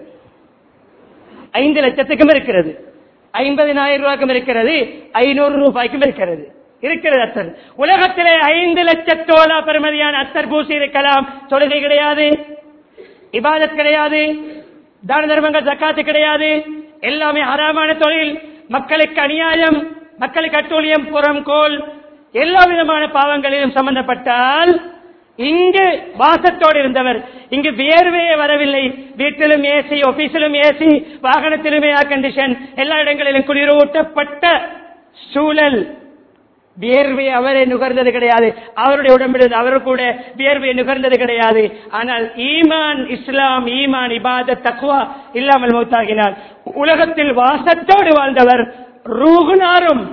ஐந்து லட்சத்துக்கும் இருக்கிறது ஐம்பதினாயிரம் ரூபாய்க்கும் இருக்கிறது ஐநூறு ரூபாய்க்கும் இருக்கிறது இருக்கிறது அத்தர் உலகத்திலே ஐந்து லட்சத்தோலா பெருமதியான அத்தர் பூசி இருக்கலாம் தொழுகை கிடையாது இபாதத் கிடையாது தான தர்மங்கள் ஜக்காத்து கிடையாது எல்லாமே ஹராமான தொழில் மக்களுக்கு அநியாயம் மக்களுக்கு அட்டூழியம் புறம் கோல் எல்லா விதமான பாவங்களிலும் சம்பந்தப்பட்டால் இங்கு வாசத்தோடு இருந்தவர் இங்கு வியர்வையே வரவில்லை வீட்டிலும் ஏசி ஆபீஸிலும் ஏசி வாகனத்திலும் ஏர் கண்டிஷன் எல்லா இடங்களிலும் குளிரூட்டப்பட்ட சூழல் வியர்வை அவரை நுகர்ந்தது கிடையாது அவருடைய உடம்பில் அவர் கூட வியர்வை நுகர்ந்தது கிடையாது ஆனால் ஈமான் இஸ்லாம் ஈமான் இபாத தக்குவா இல்லாமல் மௌத்தாகினார் உலகத்தில் வாசத்தோடு வாழ்ந்தவர் ரூகுனாரும்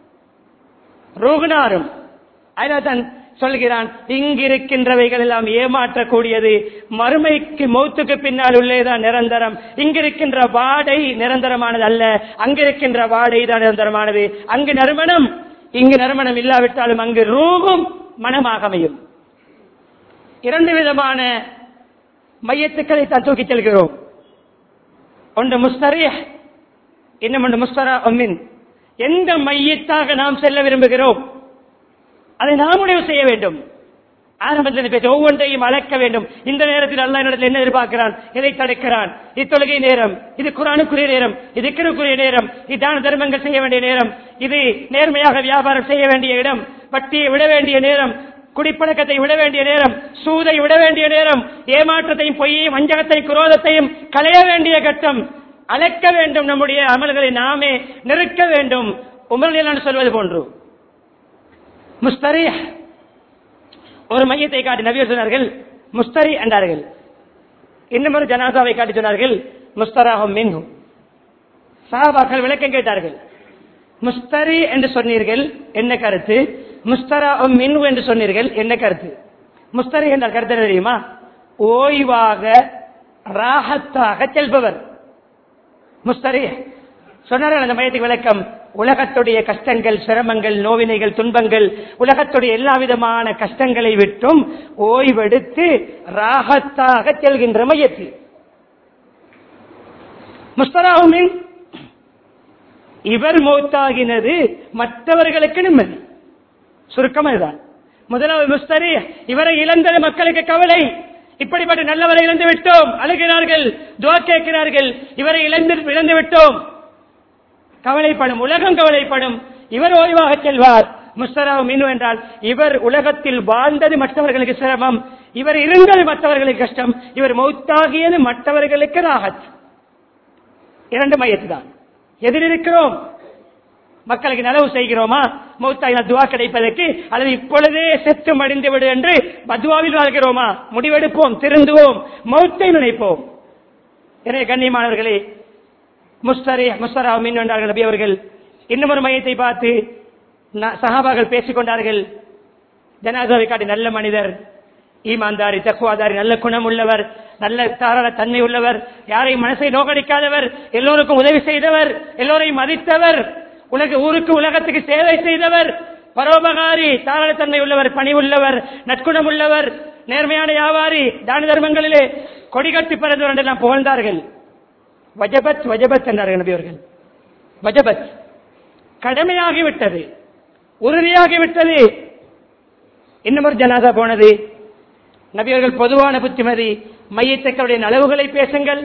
ரூகுனாரும் அதனால்தான் சொல்கிறான் இங்கிருக்கின்றவைகள் எல்லாம் ஏமாற்றக்கூடியது மறுமைக்கு மௌத்துக்கு பின்னால் உள்ளேதான் நிரந்தரம் இங்கிருக்கின்ற வாடை நிரந்தரமானது அல்ல அங்கிருக்கின்ற வாடை தான் நிரந்தரமானது அங்கு நறுமணம் இங்கு நறுமணம் இல்லாவிட்டாலும் அங்கு ரூபம் மனமாக அமையும் இரண்டு விதமான மையத்துக்களை தான் தூக்கிச் செல்கிறோம் ஒன்று முஸ்தரிய இன்னும் ஒன்று முஸ்தரா ஒம்மின் எந்த மையத்தாக நாம் செல்ல விரும்புகிறோம் அதை நாம் முடிவு செய்ய வேண்டும் ஆரம்பத்தில் பேச ஒவ்வொன்றையும் அளக்க வேண்டும் இந்த நேரத்தில் அல்லா என்னிடத்தில் என்ன எதிர்பார்க்கிறான் எதை தடுக்கிறான் இத்தொழுகை நேரம் இது குரானுக்குரிய நேரம் இது கிருக்குரிய நேரம் இது தான தர்மங்கள் செய்ய வேண்டிய நேரம் இது நேர்மையாக வியாபாரம் செய்ய வேண்டிய இடம் வட்டியை விட வேண்டிய நேரம் குடிப்பழக்கத்தை விட வேண்டிய நேரம் சூதை விட வேண்டிய நேரம் ஏமாற்றத்தையும் பொய்யையும் வஞ்சகத்தையும் குரோதத்தையும் களைய வேண்டிய கட்டம் அழைக்க வேண்டும் நம்முடைய அமல்களை நாமே நிறுக்க வேண்டும் உமர்நிலான் சொல்வது போன்று முஸ்தரி ஒரு மையத்தை காட்டி நபியர் சொன்னார்கள் முஸ்தரி என்றார்கள் இன்னும் ஒரு ஜனாசாவை காட்டி சொன்னார்கள் முஸ்தராகும் மின்ஹும் சாபாக்கள் விளக்கம் கேட்டார்கள் முஸ்தரி என்று சொன்னீர்கள் என்ன கருத்து முஸ்தராகும் மின்ஹு என்று சொன்னீர்கள் என்ன கருத்து முஸ்தரி என்றால் கருத்து என்ன தெரியுமா ஓய்வாக ராகத்தாக செல்பவர் முஸ்தரி சொன்னார்கள் அந்த மையத்துக்கு விளக்கம் உலகத்துடைய கஷ்டங்கள் சிரமங்கள் நோவினைகள் துன்பங்கள் உலகத்துடைய எல்லா விதமான கஷ்டங்களை விட்டும் ஓய்வெடுத்து ராகத்தாக செல்கின்ற மையத்தில் முஸ்தராவுமின் இவர் மௌத்தாகினது மற்றவர்களுக்கு நிம்மதி சுருக்கம் இதுதான் முதலாவது முஸ்தரி இவரை இழந்தது மக்களுக்கு கவலை இப்படிப்பட்ட நல்லவரை இழந்து விட்டோம் அழுகிறார்கள் துவா கேட்கிறார்கள் இவரை இழந்து இழந்து விட்டோம் கவலைப்படும் உலகம் கவலைப்படும் இவர் ஓய்வாக செல்வார் முஸ்தரா மீனு என்றால் இவர் உலகத்தில் வாழ்ந்தது மற்றவர்களுக்கு சிரமம் இவர் இருந்தது மற்றவர்களுக்கு கஷ்டம் இவர் மௌத்தாகியது மற்றவர்களுக்கு ராகத் இரண்டு மையத்து தான் எதில் இருக்கிறோம் மக்களுக்கு நலவு செய்கிறோமா மௌத்தாயினால் துவா கிடைப்பதற்கு அல்லது இப்பொழுதே செத்து மடிந்து விடு என்று பத்வாவில் வாழ்கிறோமா முடிவெடுப்போம் திருந்துவோம் மௌத்தை நினைப்போம் எனவே கண்ணியமானவர்களே முஸ்தரே முஸ்தரா மீன் என்றார்கள் நபி அவர்கள் இன்னும் ஒரு மையத்தை பார்த்து ந- சஹாபாக்கள் பேசிக் கொண்டார்கள் ஜனாதாவை காட்டி நல்ல மனிதர் ஈமான்தாரி தக்குவாதாரி நல்ல குணம் உள்ளவர் நல்ல தாராள தன்மை உள்ளவர் யாரையும் மனசை நோக்கடிக்காதவர் எல்லோருக்கும் உதவி செய்தவர் எல்லோரையும் மதித்தவர் உலக ஊருக்கு உலகத்துக்கு சேவை செய்தவர் பரோபகாரி தாராள தன்மை உள்ளவர் பணி உள்ளவர் நற்குணம் உள்ளவர் நேர்மையான வியாபாரி தான தர்மங்களிலே கொடிகட்டி பிறந்தவர் என்றெல்லாம் புகழ்ந்தார்கள் வஜபத் வஜபத் என்றார்கள் நபி அவர்கள் வஜபத் கடமையாகிவிட்டது உறுதியாகிவிட்டது இன்னும் ஒரு ஜனாதா போனது நபியர்கள் பொதுவான புத்திமதி மையத்தக்களுடைய நலவுகளை பேசுங்கள்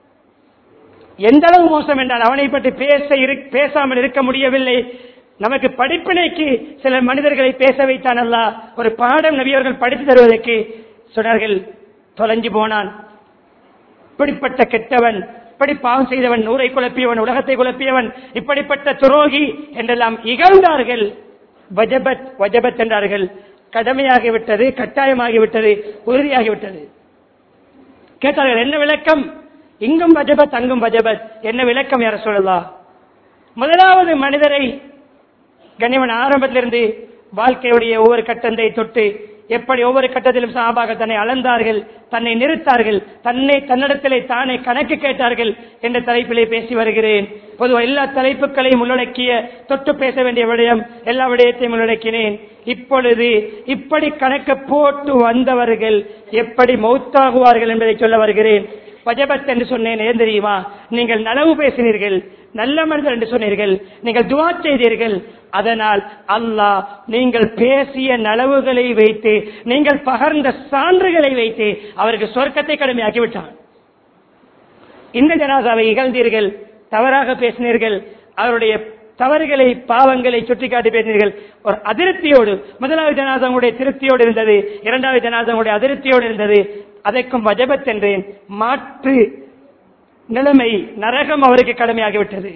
எந்த அளவு மோசம் என்றால் அவனை பற்றி பேச இரு- பேசாமல் இருக்க முடியவில்லை நமக்கு படிப்பினைக்கு சில மனிதர்களை பேச வைத்தான் அல்லாஹ் ஒரு பாடம் நபியவர்கள் படித்து தருவதற்கு சொன்னார்கள் தொலைஞ்சு போனான் இப்படிப்பட்ட கெட்டவன் இப்படி பாவம் செய்தவன் நூரை குழப்பியவன் உலகத்தை குழப்பியவன் இப்படிப்பட்ட துரோகி என்றெல்லாம் இகழ்ந்தார்கள் வஜபத் வஜபத் என்றார்கள் கடமையாகிவிட்டது கட்டாயமாகிவிட்டது உறுதியாகிவிட்டது கேட்டார்கள் என்ன விளக்கம் இங்கும் வஜபத் அங்கும் வஜபத் என்ன விளக்கம் யார சொல்லலாம் முதலாவது மனிதரை கண்ணியவன் ஆரம்பத்திலிருந்து வாழ்க்கையுடைய ஒவ்வொரு கட்டத்தை தொட்டு எப்படி ஒவ்வொரு கட்டத்திலும் சாபாக தன்னை அளந்தார்கள் தன்னை நிறுத்தார்கள் தன்னை தன்னிடத்திலே தானே கணக்கு கேட்டார்கள் என்ற தலைப்பிலே பேசி வருகிறேன் பொதுவாக எல்லா தலைப்புகளையும் உள்ளடக்கிய தொட்டு பேச வேண்டிய விடயம் எல்லா விடயத்தையும் உள்ளடக்கினேன் இப்பொழுது இப்படி கணக்கு போட்டு வந்தவர்கள் எப்படி மௌத்தாகுவார்கள் என்பதை சொல்ல வருகிறேன் பஜபத் என்று சொன்னேன் ஏன் தெரியுமா நீங்கள் நனவு பேசினீர்கள் நல்ல மனிதர் என்று சொன்னீர்கள் நீங்கள் துவா செய்தீர்கள் அதனால் அல்லாஹ் நீங்கள் பேசிய நலவுகளை வைத்து நீங்கள் பகர்ந்த சான்றுகளை வைத்து அவருக்கு சொர்க்கத்தை கடமையாக்கி விட்டான் இந்த ஜனாதாவை இகழ்ந்தீர்கள் தவறாக பேசினீர்கள் அவருடைய தவறுகளை பாவங்களை சுட்டிக்காட்டி பேசினீர்கள் ஒரு அதிருப்தியோடு முதலாவது ஜனாதங்களுடைய திருப்தியோடு இருந்தது இரண்டாவது ஜனாதங்களுடைய அதிருப்தியோடு இருந்தது அதற்கும் வஜபத் என்றேன் மாற்று நிலைமை நரகம் அவருக்கு கடமையாகிவிட்டது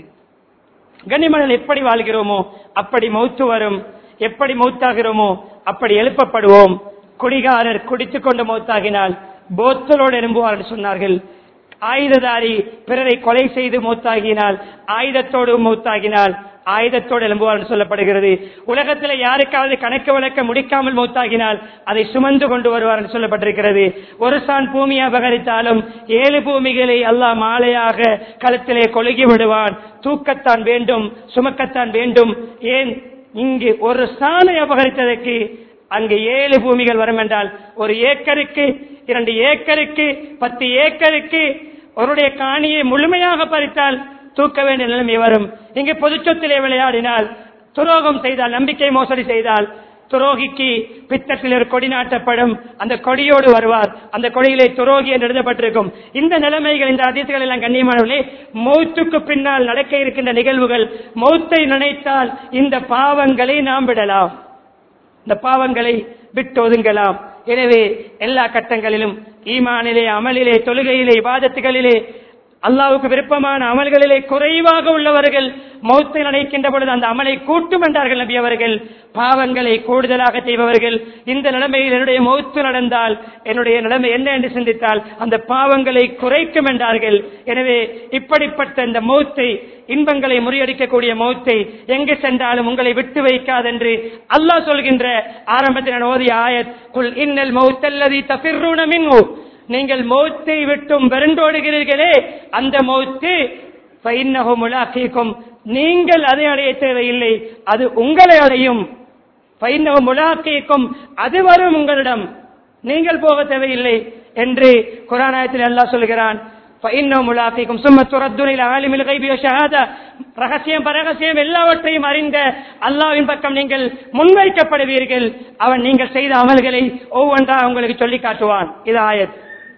கண்ணிமணல் எப்படி வாழ்கிறோமோ அப்படி மௌத்து வரும் எப்படி மௌத்தாகிறோமோ அப்படி எழுப்பப்படுவோம் குடிகாரர் குடித்துக் கொண்டு மௌத்தாகினால் போத்தலோடு எழும்புவார் என்று சொன்னார்கள் ஆயுததாரி பிறரை கொலை செய்து மௌத்தாகினால் ஆயுதத்தோடு மௌத்தாகினால் ஆயுதத்தோடு எழும்புவார் என்று சொல்லப்படுகிறது உலகத்தில் யாருக்காவது கணக்கு வழக்க முடிக்காமல் மௌத்தாகினால் அதை சுமந்து கொண்டு வருவார் என்று சொல்லப்பட்டிருக்கிறது ஒரு சான் பூமியை அபகரித்தாலும் ஏழு பூமிகளை அல்லாஹ் மாலையாக களத்திலே கொழுகி விடுவான் தூக்கத்தான் வேண்டும் சுமக்கத்தான் வேண்டும் ஏன் இங்கு ஒரு சாணை அபகரித்ததற்கு அங்கு ஏழு பூமிகள் வரும் என்றால் ஒரு ஏக்கருக்கு இரண்டு ஏக்கருக்கு பத்து ஏக்கருக்கு அவருடைய காணியை முழுமையாக பறித்தால் தூக்க வேண்டிய நிலைமை வரும் இங்கு பொதுச்சொத்திலே விளையாடினால் துரோகம் செய்தால் நம்பிக்கை மோசடி செய்தால் துரோகிக்கு பித்தத்தில் ஒரு கொடி நாட்டப்படும் அந்த கொடியோடு வருவார் அந்த கொடியிலே துரோகி என்று எழுதப்பட்டிருக்கும் இந்த நிலைமைகள் இந்த அதிர்ச்சிகள் எல்லாம் கண்ணியமானவர்களே மௌத்துக்கு பின்னால் நடக்க இருக்கின்ற நிகழ்வுகள் மௌத்தை நினைத்தால் இந்த பாவங்களை நாம் விடலாம் இந்த பாவங்களை விட்டு ஒதுங்கலாம் எனவே எல்லா கட்டங்களிலும் ஈமானிலே அமலிலே தொழுகையிலே இபாதத்துகளிலே அல்லாவுக்கு விருப்பமான அமல்களிலே குறைவாக உள்ளவர்கள் மௌத்தை நினைக்கின்ற பொழுது அந்த அமலை கூட்டும் என்றார்கள் நபி அவர்கள் பாவங்களை கூடுதலாக செய்பவர்கள் இந்த நிலைமையில் என்னுடைய மௌத்து நடந்தால் என்னுடைய நிலைமை என்ன என்று சிந்தித்தால் அந்த பாவங்களை குறைக்கும் என்றார்கள் எனவே இப்படிப்பட்ட இந்த மௌத்தை இன்பங்களை முறியடிக்கக்கூடிய மௌத்தை எங்கு சென்றாலும் உங்களை விட்டு வைக்காதென்று அல்லாஹ் சொல்கின்ற ஆரம்பத்தில் நான் ஓதிய ஆயத் குல் இன்னல் மௌத்தல்லதி தஃபிர்ரூன மின்ஹு நீங்கள் மௌத்தை விட்டும் விரண்டோடுகிறீர்களே அந்த மௌத்து ஃபைன்னஹு முலாக்கீக்கும் நீங்கள் அதை அடைய தேவையில்லை அது உங்களை அடையும் ஃபைன்னஹு முலாக்கீக்கும் அது வரும் உங்களிடம் நீங்கள் போக தேவையில்லை என்று குரானாயத்தில் அல்லாஹ் சொல்கிறான் فإنهم ملاقيكم ثم تردون إلى عالم الغيب والشهادة ரகசியம் பரகசியம் எல்லாவற்றையும் அறிந்த அல்லாவின் பக்கம் நீங்கள் முன்வைக்கப்படுவீர்கள் அவன் நீங்கள் செய்த அமல்களை ஒவ்வொன்றா உங்களுக்கு சொல்லி காட்டுவான் இது ஆயத்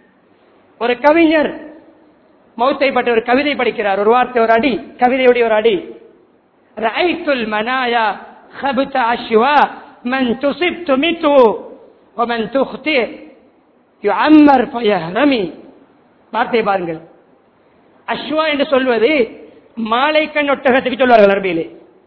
ஒரு கவிஞர் மௌத்தை பற்றி ஒரு கவிதை படிக்கிறார் ஒரு வார்த்தை ஒரு அடி கவிதையுடைய ஒரு அடி ரஐத்துல் மனாயா خبت عشوا من تصب تمت ومن تخطئ يعمر فيهرمي வார்த்தை பாருங்கள் அஸ்வா என்று சொல்வது மாலை கண் ஒட்டகத்துக்கு சொல்வார்கள் அரபியிலே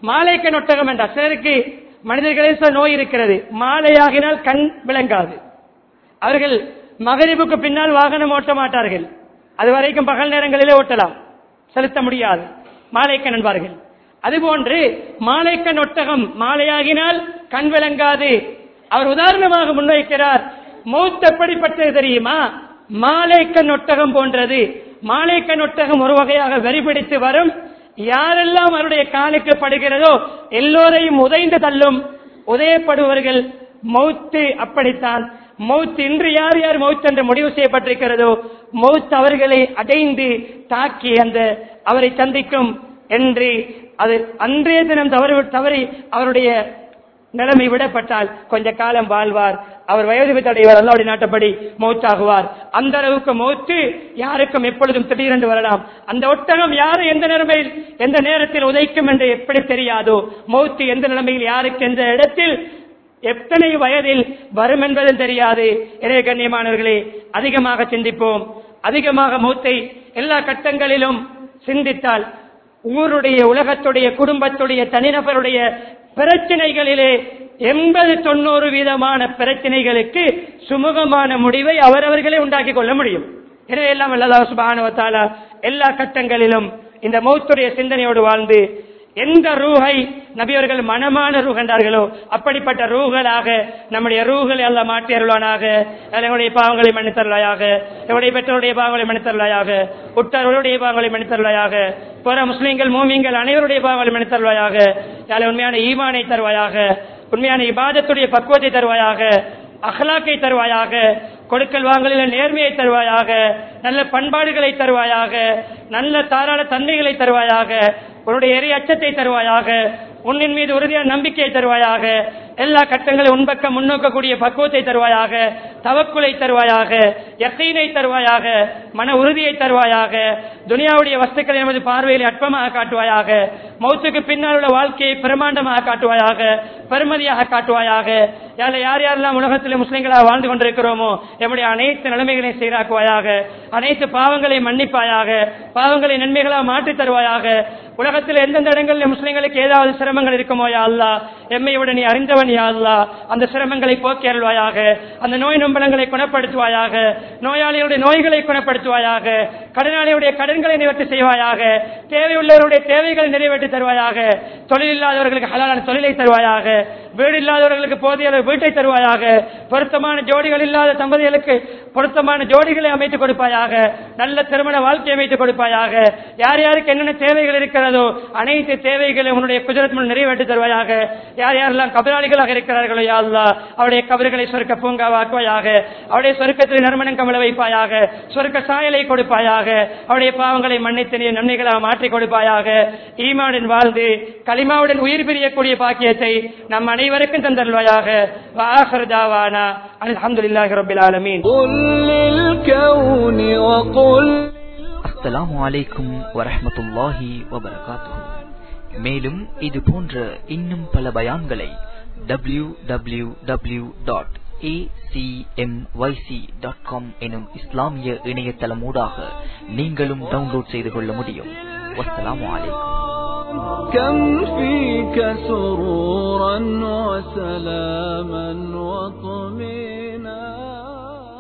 மாலைக்கண் ஒட்டகம் என்றார் சிலருக்கு மனிதர்களில் சில நோய் இருக்கிறது மாலையாகினால் கண் விளங்காது அவர்கள் மகரிபுக்கு பின்னால் வாகனம் ஓட்ட மாட்டார்கள் அது வரைக்கும் பகல் நேரங்களிலே ஓட்டலாம் செலுத்த முடியாது மாலைக்கண் என்பார்கள் அதுபோன்று மாலைக்கண் ஒட்டகம் மாலையாகினால் கண் விளங்காது அவர் உதாரணமாக முன்வைக்கிறார் மௌத் எப்படிப்பட்டது தெரியுமா மாலைக்கண் ஒட்டகம் போன்றது மாலைக்கண் ஒட்டகம் ஒரு வகையாக வெறிபிடித்து வரும் யாரெல்லாம் அவருடைய காலுக்கு படுகிறதோ எல்லோரையும் உதைந்து தள்ளும் உதயப்படுபவர்கள் மௌத்து அப்படித்தான் மௌத் இன்று யார் யார் மௌத் என்று முடிவு செய்யப்பட்டிருக்கிறதோ மௌத் அவர்களை அடைந்து தாக்கி அந்த அவரை சந்திக்கும் என்று அது அன்றைய தினம் தவறு தவறி அவருடைய நிலைமை விடப்பட்டால் கொஞ்ச காலம் வாழ்வார் அவர் வயது அடைவார் அல்லாவுடைய நாட்டப்படி மௌத்தாகுவார் அந்த அளவுக்கு மௌத்து யாருக்கும் எப்பொழுதும் திடீரென்று வரலாம் அந்த ஒட்டகம் யாரை எந்த நிலைமையில் எந்த நேரத்தில் உதைக்கும் என்று எப்படி தெரியாதோ மௌத்து எந்த நிலைமையில் யாருக்கு எந்த இடத்தில் எத்தனை வயதில் வரும் என்பதும் தெரியாது எனவே கண்ணியமானவர்களே அதிகமாக சிந்திப்போம் அதிகமாக மூத்தை எல்லா கட்டங்களிலும் சிந்தித்தால் ஊருடைய உலகத்துடைய குடும்பத்துடைய தனிநபருடைய பிரச்சனைகளிலே எண்பது தொண்ணூறு வீதமான பிரச்சனைகளுக்கு சுமூகமான முடிவை அவரவர்களே உண்டாக்கி கொள்ள முடியும் எனவே எல்லாம் அல்லா சுபானுவத்தாலா எல்லா கட்டங்களிலும் இந்த மௌத்துடைய சிந்தனையோடு வாழ்ந்து எந்த ரூஹை நபியவர்கள் மனமான ரூஹ் என்றார்களோ அப்படிப்பட்ட ரூகளாக நம்முடைய ரூகளை எல்லாம் மாற்றி அருள்வானாக எங்களுடைய பாவங்களை மன்னித்தருளாயாக எங்களுடைய பெற்றோருடைய பாவங்களை மன்னித்தருளாயாக உற்றவர்களுடைய பாவங்களை மன்னித்தருளாயாக பிற முஸ்லீம்கள் மூமிங்கள் அனைவருடைய பாவங்களை மன்னித்தருளாயாக யாழ் உண்மையான ஈமானை தருவாயாக உண்மையான இபாதத்துடைய பக்குவத்தை தருவாயாக அகலாக்கை தருவாயாக கொடுக்கல் வாங்கலில் நேர்மையை தருவாயாக நல்ல பண்பாடுகளை தருவாயாக நல்ல தாராள தன்மைகளை தருவாயாக உன்னுடைய எரி அச்சத்தை தருவாயாக உன்னின் மீது உறுதியான நம்பிக்கையை தருவாயாக எல்லா கட்டங்களும் உன்பக்கம் முன்னோக்கக்கூடிய பக்குவத்தை தருவாயாக தவக்குலை தருவாயாக யக்கீனை தருவாயாக மன உறுதியை தருவாயாக துனியாவுடைய வஸ்துக்களை எமது பார்வையில் அற்பமாக காட்டுவாயாக மௌத்துக்கு பின்னால் உள்ள வாழ்க்கையை பிரமாண்டமாக காட்டுவாயாக பெருமதியாக காட்டுவாயாக யார் யார் யாரெல்லாம் உலகத்தில் முஸ்லிம்களாக வாழ்ந்து கொண்டிருக்கிறோமோ எம்முடைய அனைத்து நிலைமைகளையும் சீராக்குவாயாக அனைத்து பாவங்களை மன்னிப்பாயாக பாவங்களை நன்மைகளாக மாற்றித் தருவாயாக உலகத்தில் எந்தெந்த இடங்களில் முஸ்லிம்களுக்கு ஏதாவது சிரமங்கள் இருக்குமோ யா அல்லா எம்மையோட நீ அறிந்தவன் யா அல்லா அந்த சிரமங்களை போக்கி அருள்வாயாக அந்த நோய் நொம்பலங்களை குணப்படுத்துவாயாக நோயாளிகளுடைய நோய்களை குணப்படுத்துவாயாக கடனாளியுடைய கடன்களை நிவர்த்தி செய்வாயாக தேவையுள்ளவருடைய தேவைகளை நிறைவேற்றி தருவாயாக தொழில் இல்லாதவர்களுக்கு ஹலாலான தொழிலை தருவாயாக வீடு இல்லாதவர்களுக்கு போதிய அளவு வீட்டை தருவாயாக பொருத்தமான ஜோடிகள் இல்லாத தம்பதிகளுக்கு பொருத்தமான ஜோடிகளை அமைத்துக் கொடுப்பாயாக நல்ல திருமண வாழ்க்கை அமைத்துக் கொடுப்பாயாக யார் யாருக்கு என்னென்ன தேவைகள் இருக்கிறதோ அனைத்து தேவைகளையும் உன்னுடைய குஜரத் மூலம் நிறைவேற்றி தருவாயாக யார் யாரெல்லாம் கபராளிகளாக இருக்கிறார்களோ யா அல்லா அவருடைய கபறுகளை சொர்க்க பூங்காவாக்குவாயாக அவருடைய சொர்க்கத்தில் நறுமணம் கமல வைப்பாயாக சொர்க்க சாயலை கொடுப்பாயாக அவருடைய பாவங்களை மன்னித்து நீ நன்மைகளாக மாற்றி கொடுப்பாயாக ஈமாவுடன் வாழ்ந்து களிமாவுடன் உயிர் பிரியக்கூடிய பாக்கியத்தை நம் அனைவருக்கும் தந்தருவாயாக வாஹர் தாவானா அல்ஹம்துலில்லாஹி ரப்பில் ஆலமீன் قل للكون وقل அஸ்ஸலாமு அலைக்கும் வரஹ்மத்துல்லாஹி வபரகாத்துஹு மேலும் இது போன்ற இன்னும் பல பயான்களை W W W dot dot com எனும் இஸ்லாமிய இணையதளமூடாக நீங்களும் டவுன்லோட் செய்து கொள்ள முடியும் வஸ்ஸலாமு அலைக்கும் كم فيك سرورا وسلاما وطمئنا